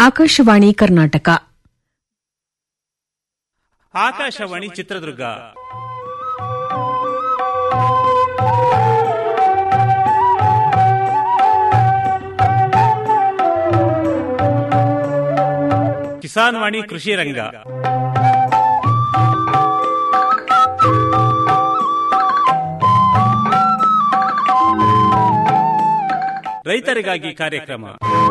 ಆಕಾಶವಾಣಿ ಕರ್ನಾಟಕ ಆಕಾಶವಾಣಿ ಚಿತ್ರದುರ್ಗ ಕಿಸಾನ್ ವಾಣಿ ಕೃಷಿ ರಂಗ ರೈತರಿಗಾಗಿ ಕಾರ್ಯಕ್ರಮ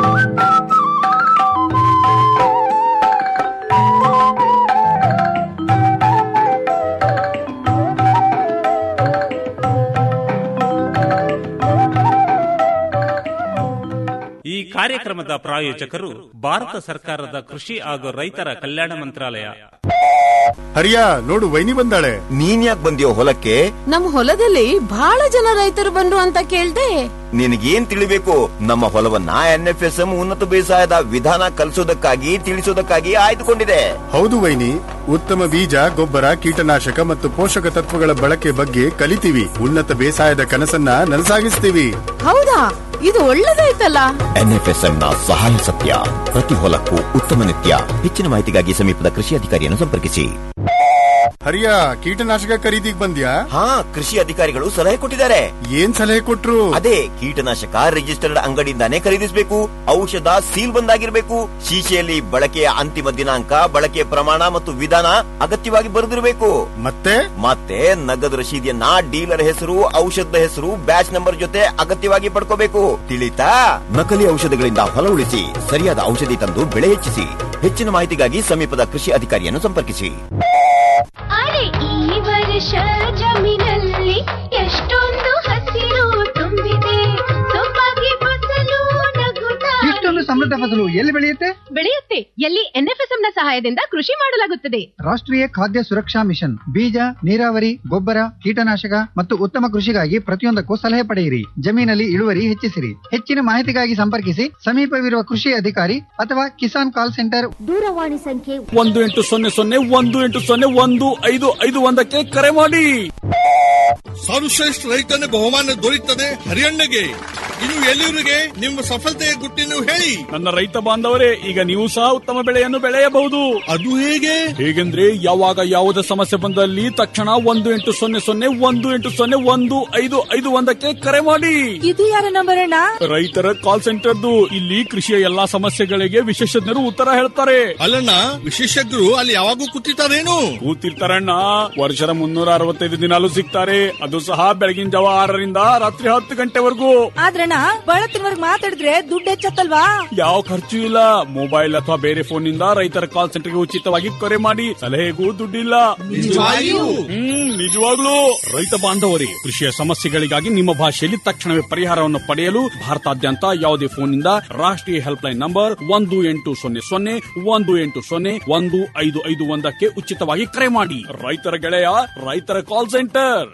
ಈ ಕಾರ್ಯಕ್ರಮದ ಪ್ರಾಯೋಜಕರು ಭಾರತ ಸರ್ಕಾರದ ಕೃಷಿ ಹಾಗೂ ರೈತರ ಕಲ್ಯಾಣ ಮಂತ್ರಾಲಯ ಹರಿಯ ನೋಡು ವೈನಿ ಬಂದಾಳೆ ನೀನ್ ಯಾಕೆ ಬಂದಿಯೋ ಹೊಲಕ್ಕೆ ನಮ್ ಹೊಲದಲ್ಲಿ ಬಹಳ ಜನ ರೈತರು ಬಂದ್ರು ಅಂತ ಕೇಳ್ದೆ ನಿನಗೇನ್ ತಿಳಿಬೇಕು ನಮ್ಮ ಹೊಲವನ್ನ ಎನ್ಎಫ್ಎಸ್ಎಂ ಉನ್ನತ ಬೇಸಾಯದ ವಿಧಾನ ಕಲಿಸೋದಕ್ಕಾಗಿ ತಿಳಿಸೋದಕ್ಕಾಗಿ ಆಯ್ದುಕೊಂಡಿದೆ ಹೌದು ವೈನಿ ಉತ್ತಮ ಬೀಜ ಗೊಬ್ಬರ ಕೀಟನಾಶಕ ಮತ್ತು ಪೋಷಕ ತತ್ವಗಳ ಬಳಕೆ ಬಗ್ಗೆ ಕಲಿತೀವಿ ಉನ್ನತ ಬೇಸಾಯದ ಕನಸನ್ನ ನನಸಾಗಿಸ್ತೀವಿ ಹೌದಾ ಇದು ಒಳ್ಳೇದಾಯ್ತಲ್ಲ ಎನ್ಎಫ್ಎಸ್ಎಂ ನ ಸಹಾಯ ಸತ್ಯ ಪ್ರತಿ ಹೊಲಕ್ಕೂ ಉತ್ತಮ ನಿತ್ಯ ಹೆಚ್ಚಿನ ಮಾಹಿತಿಗಾಗಿ ಸಮೀಪದ ಕೃಷಿ ಅಧಿಕಾರಿಯನ್ನು ಸಂಪರ್ಕಿಸಿ ಹರಿಯ ಕೀಟನಾಶಕ ಖರೀದಿಗ್ ಬಂದ್ಯಾ ಹಾ ಕೃಷಿ ಅಧಿಕಾರಿಗಳು ಸಲಹೆ ಕೊಟ್ಟಿದ್ದಾರೆ ಏನ್ ಸಲಹೆ ಕೊಟ್ರು ಅದೇ ಕೀಟನಾಶಕ ರಿಜಿಸ್ಟರ್ಡ್ ಅಂಗಡಿಯಿಂದಾನೇ ಖರೀದಿಸಬೇಕು ಔಷಧ ಸೀಲ್ ಬಂದಾಗಿರ್ಬೇಕು ಶೀಶೆಯಲ್ಲಿ ಬಳಕೆಯ ಅಂತಿಮ ದಿನಾಂಕ ಬಳಕೆಯ ಪ್ರಮಾಣ ಮತ್ತು ವಿಧಾನ ಅಗತ್ಯವಾಗಿ ಬರೆದಿರಬೇಕು ಮತ್ತೆ ಮತ್ತೆ ನಗದು ರಶೀದಿಯನ್ನ ಡೀಲರ್ ಹೆಸರು ಔಷಧದ ಹೆಸರು ಬ್ಯಾಚ್ ನಂಬರ್ ಜೊತೆ ಅಗತ್ಯವಾಗಿ ಪಡ್ಕೋಬೇಕು ತಿಳಿತಾ ನಕಲಿ ಔಷಧಗಳಿಂದ ಹೊಲ ಉಳಿಸಿ ಸರಿಯಾದ ಔಷಧಿ ತಂದು ಬೆಳೆ ಹೆಚ್ಚಿಸಿ ಹೆಚ್ಚಿನ ಮಾಹಿತಿಗಾಗಿ ಸಮೀಪದ ಕೃಷಿ ಅಧಿಕಾರಿಯನ್ನು ಸಂಪರ್ಕಿಸಿ ಅರೆ ಈ ವರ್ಷ ಜಮೀನಲ್ಲಿ ಎಷ್ಟೊಂದು ಹಸಿರು ತುಂಬಿದೆ ಸೊಬಗೆ ಫಸಲು ನಗುತ್ತಾ ಇಷ್ಟೊಂದು ಸಮೃದ್ಧ ಫಸಲು ಎಲ್ಲಿ ಬೆಳೆಯುತ್ತೆ ಬೆಳೆಯುತ್ತೆ ಎಲ್ಲಿ ಎನ್ಎಫ್ಎಸ್ಎಂ ನ ಸಹಾಯದಿಂದ ಕೃಷಿ ಮಾಡಲಾಗುತ್ತದೆ ರಾಷ್ಟ್ರೀಯ ಖಾದ್ಯ ಸುರಕ್ಷಾ ಮಿಷನ್ ಬೀಜ ನೀರಾವರಿ ಗೊಬ್ಬರ ಕೀಟನಾಶಕ ಮತ್ತು ಉತ್ತಮ ಕೃಷಿಗಾಗಿ ಪ್ರತಿಯೊಂದಕ್ಕೂ ಸಲಹೆ ಪಡೆಯಿರಿ ಜಮೀನಲ್ಲಿ ಇಳುವರಿ ಹೆಚ್ಚಿಸಿರಿ ಹೆಚ್ಚಿನ ಮಾಹಿತಿಗಾಗಿ ಸಂಪರ್ಕಿಸಿ ಸಮೀಪವಿರುವ ಕೃಷಿ ಅಧಿಕಾರಿ ಅಥವಾ ಕಿಸಾನ್ ಕಾಲ್ ಸೆಂಟರ್ ದೂರವಾಣಿ ಸಂಖ್ಯೆ ಒಂದು ಎಂಟು ಸೊನ್ನೆ ಸೊನ್ನೆ ಒಂದು ಎಂಟು ಸೊನ್ನೆ ಒಂದು ಐದು ಐದು ಒಂದಕ್ಕೆ ಕರೆ ಮಾಡಿ ಸರ್ವಶ್ರೇಷ್ಠ ರೈತನ ಬಹುಮಾನ ದೊರೆಯುತ್ತದೆ ಹರಿಯಣ್ಣಗೆ ಇನ್ನು ಎಲ್ಲಿವರಿಗೆ ನಿಮ್ಮ ಸಫಲತೆಯ ಗುಟ್ಟಿನ ಹೇಳಿ ನನ್ನ ರೈತ ಬಾಂಧವರೇ ಈಗ ನೀವು ಸಹ ಉತ್ತಮ ಬೆಳೆಯನ್ನು ಬೆಳೆಯಬಹುದು ಅದು ಹೇಗೆ ಹೇಗೆಂದ್ರೆ ಯಾವಾಗ ಯಾವುದೇ ಸಮಸ್ಯೆ ಬಂದಲ್ಲಿ ತಕ್ಷಣ ಒಂದು ಎಂಟು ಸೊನ್ನೆ ಸೊನ್ನೆ ಒಂದು ಎಂಟು ಸೊನ್ನೆ ಒಂದು ಐದು ಐದು ಒಂದಕ್ಕೆ ಕರೆ ಮಾಡಿ ಇದು ಯಾರ ನಂಬರ್ ಅಣ್ಣ ರೈತರ ಕಾಲ್ ಸೆಂಟರ್ದು ಇಲ್ಲಿ ಕೃಷಿಯ ಎಲ್ಲಾ ಸಮಸ್ಯೆಗಳಿಗೆ ವಿಶೇಷಜ್ಞರು ಉತ್ತರ ಹೇಳ್ತಾರೆ ಅಲ್ಲಣ್ಣ ವಿಶೇಷಜ್ಞರು ಅಲ್ಲಿ ಯಾವಾಗೂ ಕೂತಿರ್ತಾರೇನು ಕೂತಿರ್ತಾರಣ್ಣ ವರ್ಷದ ಮುನ್ನೂರ ಅರವತ್ತೈದು ದಿನಾಲು ಸಿಗ್ತಾರೆ ಅದು ಸಹ ಬೆಳಗಿನ ಜಾವ ಆರರಿಂದ ರಾತ್ರಿ ಹತ್ತು ಗಂಟೆವರೆಗೂ ಆದ್ರಣ್ಣ ಬಳತ್ತಿನವರ್ಗ್ ಮಾತಾಡಿದ್ರೆ ದುಡ್ಡು ಹೆಚ್ಚತ್ತಲ್ವಾ ಯಾವ ಖರ್ಚು ಇಲ್ಲ ಮೊಬೈಲ್ ಅಥವಾ ಬೇರೆ ಫೋನ್ ನಿಂದ ರೈತರ ಕಾಲ್ ಸೆಂಟರ್ಗೆ ಉಚಿತವಾಗಿ ಕರೆ ಮಾಡಿ ಸಲಹೆಗೂ ದುಡ್ಡಿಲ್ಲ ನಿಜವಾಗಿಯೂ? ಹ್ಮ್ ನಿಜವಾಗ್ಲೂ ರೈತ ಬಾಂಧವರೇ ಕೃಷಿಯ ಸಮಸ್ಯೆಗಳಿಗಾಗಿ ನಿಮ್ಮ ಭಾಷೆಯಲ್ಲಿ ತಕ್ಷಣವೇ ಪರಿಹಾರವನ್ನು ಪಡೆಯಲು ಭಾರತಾದ್ಯಂತ ಯಾವುದೇ ಫೋನ್ ನಿಂದ ರಾಷ್ಟ್ರೀಯ ಹೆಲ್ಪ್ ಲೈನ್ ನಂಬರ್ ಒಂದು ಎಂಟು ಸೊನ್ನೆ ಸೊನ್ನೆ ಒಂದು ಎಂಟು ಸೊನ್ನೆ ಒಂದು ಐದು ಐದು ಒಂದಕ್ಕೆ ಉಚಿತವಾಗಿ ಕರೆ ಮಾಡಿ ರೈತರ ಗೆಳೆಯ ರೈತರ ಕಾಲ್ ಸೆಂಟರ್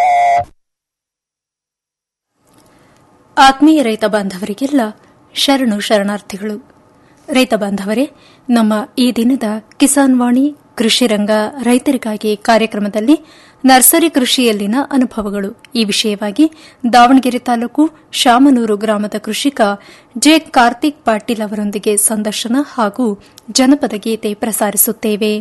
ಆತ್ಮೀಯ ರೈತ ಬಾಂಧವರಿಗೆಲ್ಲ ಶರಣು ಶರಣಾರ್ಥಿಗಳು ರೈತ ಬಾಂಧವರೇ ನಮ್ಮ ಈ ದಿನದ ಕಿಸಾನ್ ವಾಣಿ ಕೃಷಿ ರಂಗ ರೈತರಿಗಾಗಿ ಕಾರ್ಯಕ್ರಮದಲ್ಲಿ ನರ್ಸರಿ ಕೃಷಿಯಲ್ಲಿನ ಅನುಭವಗಳು ಈ ವಿಷಯವಾಗಿ ದಾವಣಗೆರೆ ತಾಲೂಕು ಶಾಮನೂರು ಗ್ರಾಮದ ಕೃಷಿಕ ಜೆ ಕಾರ್ತಿಕ್ ಪಾಟೀಲ್ ಅವರೊಂದಿಗೆ ಸಂದರ್ಶನ ಹಾಗೂ ಜನಪದ ಗೀತೆ ಪ್ರಸಾರಿಸುತ್ತೇವೆ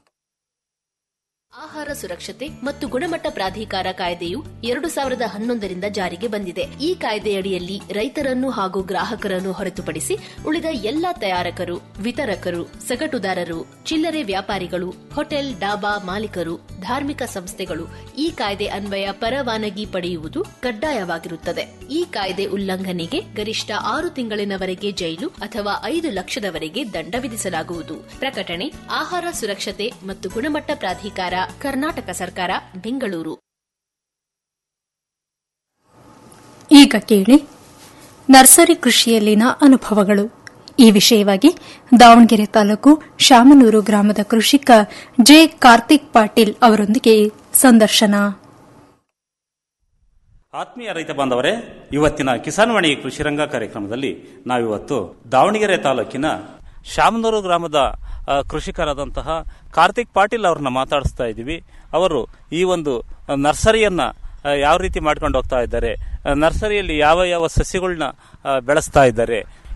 ಆಹಾರ ಸುರಕ್ಷತೆ ಮತ್ತು ಗುಣಮಟ್ಟ ಪ್ರಾಧಿಕಾರ ಕಾಯ್ದೆಯು ಎರಡು ಸಾವಿರದ ಹನ್ನೊಂದರಿಂದ ಜಾರಿಗೆ ಬಂದಿದೆ ಈ ಕಾಯ್ದೆಯಡಿಯಲ್ಲಿ ರೈತರನ್ನು ಹಾಗೂ ಗ್ರಾಹಕರನ್ನು ಹೊರತುಪಡಿಸಿ ಉಳಿದ ಎಲ್ಲಾ ತಯಾರಕರು ವಿತರಕರು ಸಗಟುದಾರರು ಚಿಲ್ಲರೆ ವ್ಯಾಪಾರಿಗಳು ಹೋಟೆಲ್ ಡಾಬಾ ಮಾಲೀಕರು ಧಾರ್ಮಿಕ ಸಂಸ್ಥೆಗಳು ಈ ಕಾಯ್ದೆ ಅನ್ವಯ ಪರವಾನಗಿ ಪಡೆಯುವುದು ಕಡ್ಡಾಯವಾಗಿರುತ್ತದೆ ಈ ಕಾಯ್ದೆ ಉಲ್ಲಂಘನೆಗೆ ಗರಿಷ್ಠ ಆರು ತಿಂಗಳಿನವರೆಗೆ ಜೈಲು ಅಥವಾ ಐದು ಲಕ್ಷದವರೆಗೆ ದಂಡ ವಿಧಿಸಲಾಗುವುದು ಪ್ರಕಟಣೆ ಆಹಾರ ಸುರಕ್ಷತೆ ಮತ್ತು ಗುಣಮಟ್ಟ ಪ್ರಾಧಿಕಾರ ಕರ್ನಾಟಕ ಸರ್ಕಾರ ಬೆಂಗಳೂರು ಈಗ ಕೇಳಿ ನರ್ಸರಿ ಕೃಷಿಯಲ್ಲಿನ ಅನುಭವಗಳು ಈ ವಿಷಯವಾಗಿ ದಾವಣಗೆರೆ ತಾಲೂಕು ಶಾಮನೂರು ಗ್ರಾಮದ ಕೃಷಿಕ ಜೆ ಕಾರ್ತಿಕ್ ಪಾಟೀಲ್ ಅವರೊಂದಿಗೆ ಸಂದರ್ಶನ ಆತ್ಮೀಯ ರೈತ ಬಾಂಧವರೇ ಇವತ್ತಿನ ಕಿಸಾನ್ ವಾಣಿ ಕೃಷಿರಂಗ ಕಾರ್ಯಕ್ರಮದಲ್ಲಿ ನಾವಿವತ್ತು ದಾವಣಗೆರೆ ತಾಲೂಕಿನ ಶಾಮನೂರು ಗ್ರಾಮದ ಆ, ಕೃಷಿಕರಾದಂತಹ ಕಾರ್ತಿಕ್ ಪಾಟೀಲ್ ಅವ್ರನ್ನ ಮಾತಾಡಿಸ್ತಾ ಇದ್ದೀವಿ ಅವರು ಈ ಒಂದು ನರ್ಸರಿಯನ್ನ ಆ, ಯಾವ ರೀತಿ ಮಾಡ್ಕೊಂಡು ಹೋಗ್ತಾ ಇದ್ದಾರೆ ಆ, ನರ್ಸರಿಯಲ್ಲಿ ಯಾವ ಯಾವ ಸಸ್ಯಗಳನ್ನ ಆ, ಬೆಳೆಸ್ತಾ ಇದ್ದಾರೆ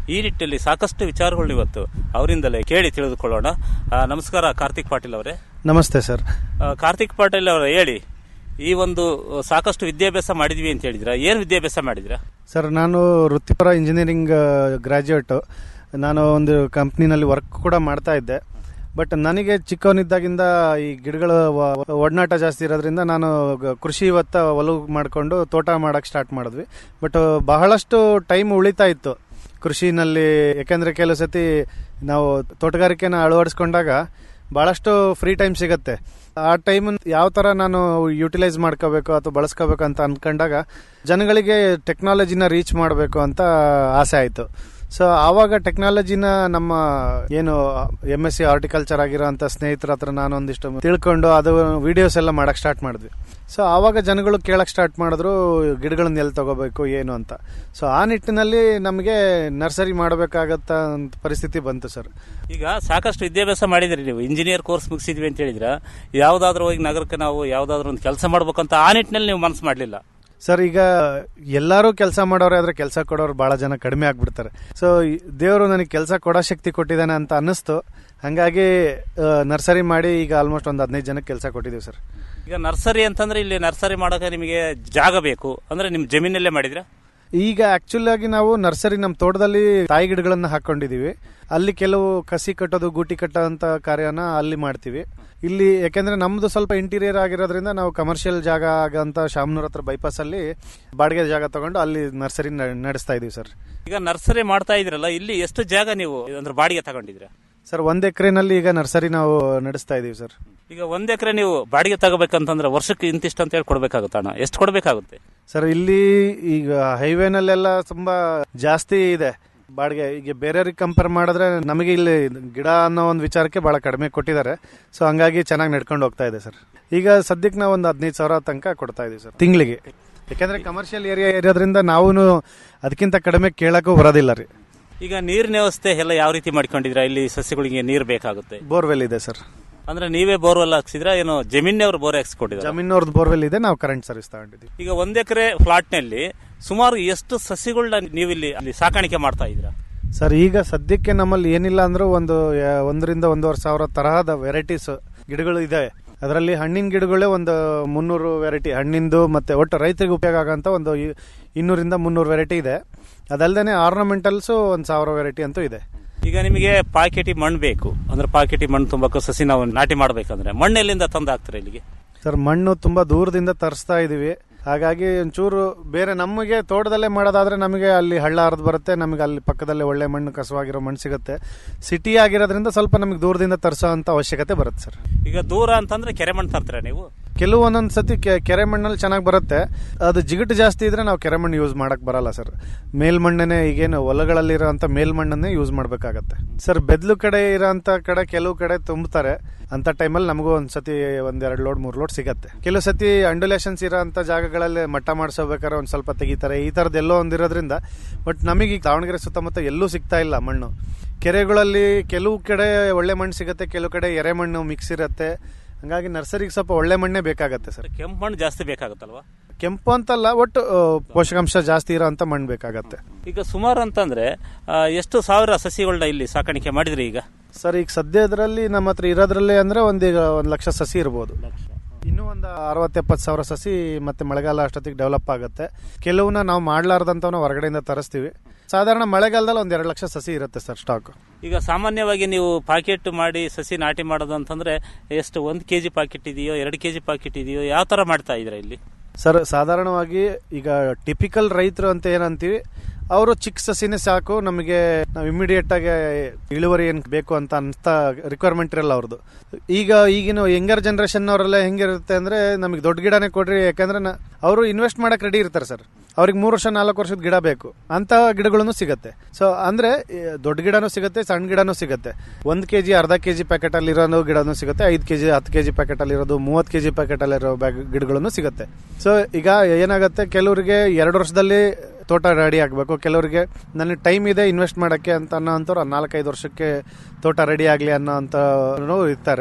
ಈ ನಿಟ್ಟಿನಲ್ಲಿ ಸಾಕಷ್ಟು ವಿಚಾರಗಳನ್ನ ಇವತ್ತು ಅವರಿಂದಲೇ ಕೇಳಿ ತಿಳಿದುಕೊಳ್ಳೋಣ ಆ, ನಮಸ್ಕಾರ ಕಾರ್ತಿಕ್ ಪಾಟೀಲ್ ಅವರೇ ನಮಸ್ತೆ ಸರ್ ಆ, ಕಾರ್ತಿಕ್ ಪಾಟೀಲ್ ಅವರ ಹೇಳಿ ಈ ಒಂದು ಸಾಕಷ್ಟು ವಿದ್ಯಾಭ್ಯಾಸ ಮಾಡಿದ್ವಿ ಅಂತ ಹೇಳಿದ್ರ ಏನ್ ವಿದ್ಯಾಭ್ಯಾಸ ಮಾಡಿದ್ರ ಸರ್ ನಾನು ವೃತ್ತಿಪರ ಇಂಜಿನಿಯರಿಂಗ್ ಗ್ರಾಜ್ಯುಯೇಟು ನಾನು ಒಂದು ಕಂಪ್ನಿನಲ್ಲಿ ವರ್ಕ್ ಕೂಡ ಮಾಡ್ತಾ ಇದ್ದೆ ಬಟ್ ನನಗೆ ಚಿಕ್ಕವನಿದ್ದಾಗಿಂದ ಈ ಗಿಡಗಳ ವ- ಒಡನಾಟ ಜಾಸ್ತಿ ಇರೋದ್ರಿಂದ ನಾನು ಗ- ಕೃಷಿ ಇವತ್ತ ಒಲವು ಮಾಡಿಕೊಂಡು ತೋಟ ಮಾಡಕ್ಕೆ ಸ್ಟಾರ್ಟ್ ಮಾಡಿದ್ವಿ ಬಟ್ ಬಹಳಷ್ಟು ಟೈಮ್ ಉಳಿತಾ ಇತ್ತು ಕೃಷಿನಲ್ಲಿ ಯಾಕೆಂದ್ರೆ ಕೆಲವು ಸತಿ ನಾವು ತೋಟಗಾರಿಕೆನ ಅಳವಡಿಸ್ಕೊಂಡಾಗ ಬಹಳಷ್ಟು ಫ್ರೀ ಟೈಮ್ ಸಿಗತ್ತೆ ಆ ಟೈಮ್ ಯಾವ ತರ ನಾನು ಯುಟಿಲೈಸ್ ಮಾಡ್ಕೋಬೇಕು ಅಥವಾ ಬಳಸ್ಕೋಬೇಕು ಅಂತ ಅನ್ಕೊಂಡಾಗ ಜನಗಳಿಗೆ ಟೆಕ್ನಾಲಜಿನ ರೀಚ್ ಮಾಡಬೇಕು ಅಂತ ಆಸೆ ಆಯಿತು ಸೊ ಆವಾಗ ಟೆಕ್ನಾಲಜಿನ ನಮ್ಮ ಏನು ಎಮ್ ಎಸ್ ಸಿ ಹಾರ್ಟಿಕಲ್ಚರ್ ಆಗಿರೋಂಥ ಸ್ನೇಹಿತರ ಹತ್ರ ನಾನು ಒಂದಿಷ್ಟು ತಿಳ್ಕೊಂಡು ಅದು ವಿಡಿಯೋಸ್ ಎಲ್ಲ ಮಾಡಕ್ ಸ್ಟಾರ್ಟ್ ಮಾಡಿದ್ವಿ ಸೊ ಆವಾಗ ಜನಗಳು ಕೇಳಕ್ ಸ್ಟಾರ್ಟ್ ಮಾಡಿದ್ರು ಗಿಡಗಳನ್ನ ಎಲ್ಲಿ ತಗೋಬೇಕು ಏನು ಅಂತ ಸೊ ಆ ನಿಟ್ಟಿನಲ್ಲಿ ನಮಗೆ ನರ್ಸರಿ ಮಾಡಬೇಕಾಗತ್ತ ಪರಿಸ್ಥಿತಿ ಬಂತು ಸರ್ ಈಗ ಸಾಕಷ್ಟು ವಿದ್ಯಾಭ್ಯಾಸ ಮಾಡಿದ್ರಿ ನೀವು ಇಂಜಿನಿಯರ್ ಕೋರ್ಸ್ ಮುಗಿಸಿದ್ವಿ ಅಂತ ಹೇಳಿದ್ರ ಯಾವ್ದಾದ್ರು ಹೋಗಿ ನಗರಕ್ಕೆ ನಾವು ಯಾವ್ದಾದ್ರು ಒಂದು ಕೆಲಸ ಮಾಡ್ಬೇಕಂತ ಆ ನಿಟ್ಟಿನಲ್ಲಿ ನೀವು ಮನಸ್ಸು ಮಾಡ್ಲಿಲ್ಲ ಸರ್ ಈಗ ಎಲ್ಲರೂ ಕೆಲಸ ಮಾಡೋರೆ ಆದ್ರೆ ಕೆಲಸ ಕೊಡೋರು ಬಹಳ ಜನ ಕಡಿಮೆ ಆಗ್ಬಿಡ್ತಾರೆ ಸೊ ದೇವರು ನನಗೆ ಕೆಲಸ ಕೊಡೋ ಶಕ್ತಿ ಕೊಟ್ಟಿದ್ದಾನೆ ಅಂತ ಅನ್ನಿಸ್ತು ಹಂಗಾಗಿ ನರ್ಸರಿ ಮಾಡಿ ಈಗ ಆಲ್ಮೋಸ್ಟ್ ಒಂದು ಹದಿನೈದು ಜನಕ್ಕೆ ಕೆಲಸ ಕೊಟ್ಟಿದ್ದೀವಿ ಸರ್ ಈಗ ನರ್ಸರಿ ಅಂತಂದ್ರೆ ಇಲ್ಲಿ ನರ್ಸರಿ ಮಾಡಕ್ಕೆ ನಿಮಗೆ ಜಾಗ ಬೇಕು ಅಂದ್ರೆ ನಿಮ್ ಜಮೀನಲ್ಲೇ ಮಾಡಿದ್ರ ಈಗ ಆಕ್ಚುಲ್ ಆಗಿ ನಾವು ನರ್ಸರಿ ನಮ್ಮ ತೋಟದಲ್ಲಿ ತಾಯಿ ಗಿಡಗಳನ್ನ ಹಾಕೊಂಡಿದೀವಿ ಅಲ್ಲಿ ಕೆಲವು ಕಸಿ ಕಟ್ಟೋದು ಗೂಟಿ ಕಟ್ಟೋ ಅಂತ ಕಾರ್ಯನ ಅಲ್ಲಿ ಮಾಡ್ತೀವಿ ಇಲ್ಲಿ ಯಾಕೆಂದ್ರೆ ನಮ್ದು ಸ್ವಲ್ಪ ಇಂಟೀರಿಯರ್ ಆಗಿರೋದ್ರಿಂದ ನಾವು ಕಮರ್ಷಿಯಲ್ ಜಾಗ ಆಗಂತ ಶಾಮನೂರ್ ಹತ್ರ ಬೈಪಾಸ್ ಅಲ್ಲಿ ಬಾಡಿಗೆ ಜಾಗ ತಗೊಂಡು ಅಲ್ಲಿ ನರ್ಸರಿ ನಡೆಸ್ತಾ ಇದೀವಿ ಸರ್ ಈಗ ನರ್ಸರಿ ಮಾಡ್ತಾ ಇದ್ರಲ್ಲ ಇಲ್ಲಿ ಎಷ್ಟು ಜಾಗ ನೀವು ಅಂದ್ರೆ ಬಾಡಿಗೆ ತಗೊಂಡಿದ್ರ ಸರ್ ಒಂದ್ ಎಕರೆನಲ್ಲಿ ಈಗ ನರ್ಸರಿ ನಾವು ನಡೆಸ್ತಾ ಇದೀವಿ ಸರ್ ಈಗ ಒಂದ್ ಎಕರೆ ನೀವು ಬಾಡಿಗೆ ತಗೋಬೇಕಂತಂದ್ರೆ ವರ್ಷಕ್ಕೆ ಇಂತಿಷ್ಟು ಅಂತ ಹೇಳಿ ಕೊಡ್ಬೇಕಾಗುತ್ತೆ ಅಣ್ಣ ಎಷ್ಟು ಕೊಡ್ಬೇಕಾಗುತ್ತೆ ಸರ್ ಇಲ್ಲಿ ಈಗ ಹೈವೇನಲ್ಲೆಲ್ಲ ತುಂಬಾ ಜಾಸ್ತಿ ಇದೆ ಬಾಡಿಗೆ ಈಗ ಬೇರೆಯವ್ರಿಗೆ ಕಂಪೇರ್ ಮಾಡಿದ್ರೆ ನಮಗೆ ಇಲ್ಲಿ ಗಿಡ ಅನ್ನೋ ಒಂದು ವಿಚಾರಕ್ಕೆ ಬಹಳ ಕಡಿಮೆ ಕೊಟ್ಟಿದ್ದಾರೆ ಸೊ ಹಂಗಾಗಿ ಚೆನ್ನಾಗಿ ನಡ್ಕೊಂಡು ಹೋಗ್ತಾ ಇದೆ ಸರ್ ಈಗ ಸದ್ಯಕ್ಕೆ ನಾವು ಒಂದು ಹದಿನೈದು ಸಾವಿರ ತನಕ ಕೊಡ್ತಾ ಇದೀವಿ ಸರ್ ತಿಂಗಳಿಗೆ ಯಾಕಂದ್ರೆ ಕಮರ್ಷಿಯಲ್ ಏರಿಯಾ ಇರೋದ್ರಿಂದ ನಾವು ಅದಕ್ಕಿಂತ ಕಡಿಮೆ ಕೇಳಕ್ಕೂ ಬರೋದಿಲ್ಲ ರೀ ಈಗ ನೀರಿನ ವ್ಯವಸ್ಥೆ ಎಲ್ಲ ಯಾವ ರೀತಿ ಮಾಡ್ಕೊಂಡಿದ್ರ ಇಲ್ಲಿ ಸಸ್ಯಗಳಿಗೆ ನೀರು ಬೇಕಾಗುತ್ತೆ ಬೋರ್ವೆಲ್ ಇದೆ ಸರ್ ಅಂದ್ರೆ ನೀವೇ ಬೋರ್ವೆಲ್ ಹಾಕ್ಸಿದ್ರ ಏನೋ ಜಮೀನವ್ರು ಬೋರ್ ಹಾಕ್ಸ್ಕೊಟ್ಟಿದ್ರ ಜಮೀನವ್ರದ್ದು ಬೋರ್ವೆಲ್ ಇದೆ ನಾವು ಕರೆಂಟ್ ಸರ್ವಿಸ್ ತಗೊಂಡಿದ್ದೀವಿ ಈಗ ಒಂದ್ ಎಕರೆ ಫ್ಲಾಟ್ ನಲ್ಲಿ ಸುಮಾರು ಎಷ್ಟು ಸಸ್ಯಗಳನ್ನ ನೀವು ಇಲ್ಲಿ ಅಲ್ಲಿ ಸಾಕಾಣಿಕೆ ಮಾಡ್ತಾ ಇದ್ರ ಸರ್ ಈಗ ಸದ್ಯಕ್ಕೆ ನಮ್ಮಲ್ಲಿ ಏನಿಲ್ಲ ಅಂದ್ರೂ ಒಂದು ಆ, ಒಂದರಿಂದ ಒಂದೂವರೆ ಸಾವಿರ ತರಹದ ವೆರೈಟೀಸ್ ಗಿಡಗಳು ಇದೆ ಅದರಲ್ಲಿ ಹಣ್ಣಿನ ಗಿಡಗಳೇ ಒಂದು ಮುನ್ನೂರು ವೆರೈಟಿ ಹಣ್ಣಿಂದು ಮತ್ತೆ ಒಟ್ಟು ರೈತರಿಗೆ ಉಪಯೋಗ ಆಗಂತ ಒಂದು ಇ- ಇನ್ನೂರಿಂದ ಮುನ್ನೂರು ವೆರೈಟಿ ಇದೆ ಅದಲ್ಲದೆ ಆರ್ನಮೆಂಟಲ್ಸ್ ಒಂದು ಸಾವಿರ ವೆರೈಟಿ ಅಂತೂ ಇದೆ ಈಗ ನಿಮಗೆ ಪಾಕೆಟಿ ಮಣ್ಣು ಬೇಕು ಅಂದ್ರೆ ಪಾಕೆಟಿ ಮಣ್ಣು ತುಂಬಾ ಸಸಿ ನಾವು ನಾಟಿ ಮಾಡ್ಬೇಕಂದ್ರೆ ಮಣ್ಣು ಎಲ್ಲಿಂದ ತಂದು ಹಾಕ್ತಾರೆ ಇಲ್ಲಿಗೆ ಸರ್ ಮಣ್ಣು ತುಂಬಾ ದೂರದಿಂದ ತರಿಸ್ತಾ ಇದೀವಿ ಹಾಗಾಗಿ ಒಂಚೂರು ಬೇರೆ ನಮಗೆ ತೋಟದಲ್ಲೇ ಮಾಡೋದಾದ್ರೆ ನಮಗೆ ಅಲ್ಲಿ ಹಳ್ಳ ಹರಿದು ಬರುತ್ತೆ ನಮಗೆ ಅಲ್ಲಿ ಪಕ್ಕದಲ್ಲೇ ಒಳ್ಳೆ ಮಣ್ಣು ಕಸವಾಗಿರೋ ಮಣ್ಣು ಸಿಗುತ್ತೆ ಸಿಟಿ ಆಗಿರೋದ್ರಿಂದ ಸ್ವಲ್ಪ ನಮಗೆ ದೂರದಿಂದ ತರಿಸೋ ಅಂತ ಅವಶ್ಯಕತೆ ಬರುತ್ತೆ ಸರ್ ಈಗ ದೂರ ಅಂತಂದ್ರೆ ಕೆರೆ ಮಣ್ಣು ತರ್ತೀರಾ ನೀವು ಕೆಲವು ಒಂದೊಂದು ಸತಿ ಕೆ- ಕೆರೆ ಮಣ್ಣಲ್ಲಿ ಚೆನ್ನಾಗಿ ಬರುತ್ತೆ ಅದು ಜಿಗುಟು ಜಾಸ್ತಿ ಇದ್ರೆ ನಾವು ಕೆರೆ ಮಣ್ಣು ಯೂಸ್ ಮಾಡಕ್ ಬರಲ್ಲ ಸರ್ ಮೇಲ್ಮಣ್ಣನೆ ಈಗೇನು ಹೊಲಗಳಲ್ಲಿರೋಂಥ ಮೇಲ್ಮಣ್ಣನ್ನೇ ಯೂಸ್ ಮಾಡಬೇಕಾಗತ್ತೆ ಸರ್ ಬೆದ್ಲು ಕಡೆ ಇರೋಂಥ ಕಡೆ ಕೆಲವು ಕಡೆ ತುಂಬುತ್ತಾರೆ ಅಂತ ಟೈಮಲ್ಲಿ ನಮಗೂ ಒಂದ್ ಸತಿ ಒಂದೆರಡು ಲೋಡ್ ಮೂರು ಲೋಡ್ ಸಿಗತ್ತೆ ಕೆಲವು ಸತಿ ಅಂಡುಲೇಷನ್ಸ್ ಇರೋಂಥ ಜಾಗಗಳಲ್ಲಿ ಮಟ್ಟ ಮಾಡಿಸೋಬೇಕಾದ್ರೆ ಒಂದ್ ಸ್ವಲ್ಪ ತೆಗಿತಾರೆ ಈ ತರದ್ ಎಲ್ಲೋ ಒಂದಿರೋದ್ರಿಂದ ಬಟ್ ನಮಗೆ ಈಗ ದಾವಣಗೆರೆ ಸುತ್ತಮುತ್ತ ಎಲ್ಲೂ ಸಿಗ್ತಾ ಇಲ್ಲ ಮಣ್ಣು ಕೆರೆಗಳಲ್ಲಿ ಕೆಲವು ಕಡೆ ಒಳ್ಳೆ ಮಣ್ಣು ಸಿಗುತ್ತೆ ಕೆಲವು ಕಡೆ ಎರೆ ಮಣ್ಣು ಮಿಕ್ಸ್ ಇರುತ್ತೆ ಹಂಗಾಗಿ ನರ್ಸರಿಗೆ ಸ್ವಲ್ಪ ಒಳ್ಳೆ ಮಣ್ಣೇ ಬೇಕಾಗತ್ತೆ ಸರ್ ಕೆಂಪು ಮಣ್ಣು ಜಾಸ್ತಿ ಬೇಕಾಗುತ್ತಲ್ವಾ ಕೆಂಪು ಅಂತಲ್ಲ ಒಟ್ಟು ಆ, ಪೋಷಕಾಂಶ ಜಾಸ್ತಿ ಇರೋ ಅಂತ ಮಣ್ಣು ಬೇಕಾಗತ್ತೆ ಈಗ ಸುಮಾರು ಅಂತಂದ್ರೆ ಆ, ಎಷ್ಟು ಸಾವಿರ ಸಸಿಗಳನ್ನ ಇಲ್ಲಿ ಸಾಕಾಣಿಕೆ ಮಾಡಿದ್ರಿ ಈಗ ಸರ್ ಈಗ ಸದ್ಯದ್ರಲ್ಲಿ ನಮ್ಮ ಹತ್ರ ಇರೋದ್ರಲ್ಲಿ ಅಂದ್ರೆ ಒಂದೀಗ ಒಂದ್ ಲಕ್ಷ ಸಸಿ ಇರ್ಬೋದು ಇನ್ನೂ ಒಂದು ಅರವತ್ತೆಪ್ಪತ್ತು ಸಾವಿರ ಸಸಿ ಮತ್ತೆ ಮಳೆಗಾಲ ಅಷ್ಟೊತ್ತಿಗೆ ಡೆವಲಪ್ ಆಗುತ್ತೆ ಕೆಲವನ್ನ ನಾವು ಮಾಡ್ಲಾರ್ದಂತವನ್ನ ಹೊರಗಡೆಯಿಂದ ತರಿಸ್ತೀವಿ ಸಾಧಾರಣ ಮಳೆಗಾಲದಲ್ಲಿ ಒಂದ್ ಎರಡು ಲಕ್ಷ ಸಸಿ ಇರುತ್ತೆ ಸರ್ ಸ್ಟಾಕ್ ಈಗ ಸಾಮಾನ್ಯವಾಗಿ ನೀವು ಪಾಕೆಟ್ ಮಾಡಿ ಸಸಿ ನಾಟಿ ಮಾಡೋದು ಅಂತಂದ್ರೆ ಎಷ್ಟು ಒಂದ್ ಕೆಜಿ ಪಾಕೆಟ್ ಇದೆಯೋ ಎರಡು ಕೆಜಿ ಪಾಕೆಟ್ ಇದೆಯೋ ಯಾವ ತರ ಮಾಡ್ತಾ ಇದ್ರ ಇಲ್ಲಿ ಸರ್ ಸಾಧಾರಣವಾಗಿ ಈಗ ಟಿಪಿಕಲ್ ರೈತರು ಅಂತ ಏನಂತೀವಿ ಅವರು ಚಿಕ್ಕ ಸಸಿನೇ ಸಾಕು ನಮಗೆ ನಾವು ಇಮಿಡಿಯೇಟ್ ಆಗಿ ಇಳುವರಿ ಏನ್ ಬೇಕು ಅಂತ ಅಂತ ರಿಕ್ವೈರ್ಮೆಂಟ್ ಇರಲ್ಲ ಅವ್ರದ್ದು ಈಗ ಈಗಿನ ಯಂಗರ್ ಜನರೇಷನ್ ಅವರೆಲ್ಲ ಹೆಂಗಿರುತ್ತೆ ಅಂದ್ರೆ ನಮಗೆ ದೊಡ್ಡ ಗಿಡನೇ ಕೊಡ್ರಿ ಯಾಕಂದ್ರೆ ಅವರು ಇನ್ವೆಸ್ಟ್ ಮಾಡಕ್ ರೆಡಿ ಇರ್ತಾರೆ ಸರ್ ಅವ್ರಿಗೆ ಮೂರು ವರ್ಷ ನಾಲ್ಕು ವರ್ಷದ ಗಿಡ ಬೇಕು ಅಂತ ಗಿಡಗಳನ್ನು ಸಿಗುತ್ತೆ ಸೊ ಅಂದ್ರೆ ಈ ದೊಡ್ಡ ಗಿಡನೂ ಸಿಗುತ್ತೆ ಸಣ್ಣ ಗಿಡನೂ ಸಿಗುತ್ತೆ ಒಂದ್ ಕೆಜಿ ಅರ್ಧ ಕೆಜಿ ಪ್ಯಾಕೆಟ್ ಅಲ್ಲಿ ಇರೋ ಗಿಡನೂ ಸಿಗುತ್ತೆ ಐದು ಕೆಜಿ ಹತ್ತು ಕೆಜಿ ಪ್ಯಾಕೆಟ್ ಅಲ್ಲಿ ಇರೋದು ಮೂವತ್ತು ಕೆಜಿ ಪ್ಯಾಕೆಟ್ ಅಲ್ಲಿ ಇರೋ ಬ್ಯಾಗ್ ಗಿಡಗಳನ್ನು ಸಿಗುತ್ತೆ ಸೊ ಈಗ ಏನಾಗುತ್ತೆ ಕೆಲವರಿಗೆ ಎರಡು ವರ್ಷದಲ್ಲಿ ತೋಟ ರೆಡಿ ಆಗಬೇಕು ಕೆಲವರಿಗೆ ನನಗೆ ಟೈಮ್ ಇದೆ ಇನ್ವೆಸ್ಟ್ ಮಾಡಕ್ಕೆ ಅಂತ ಅನ್ನೋ ಅಂಥವ್ರು ನಾಲ್ಕೈದು ವರ್ಷಕ್ಕೆ ತೋಟ ರೆಡಿ ಆಗಲಿ ಅನ್ನೋ ಅಂತ ಇರ್ತಾರೆ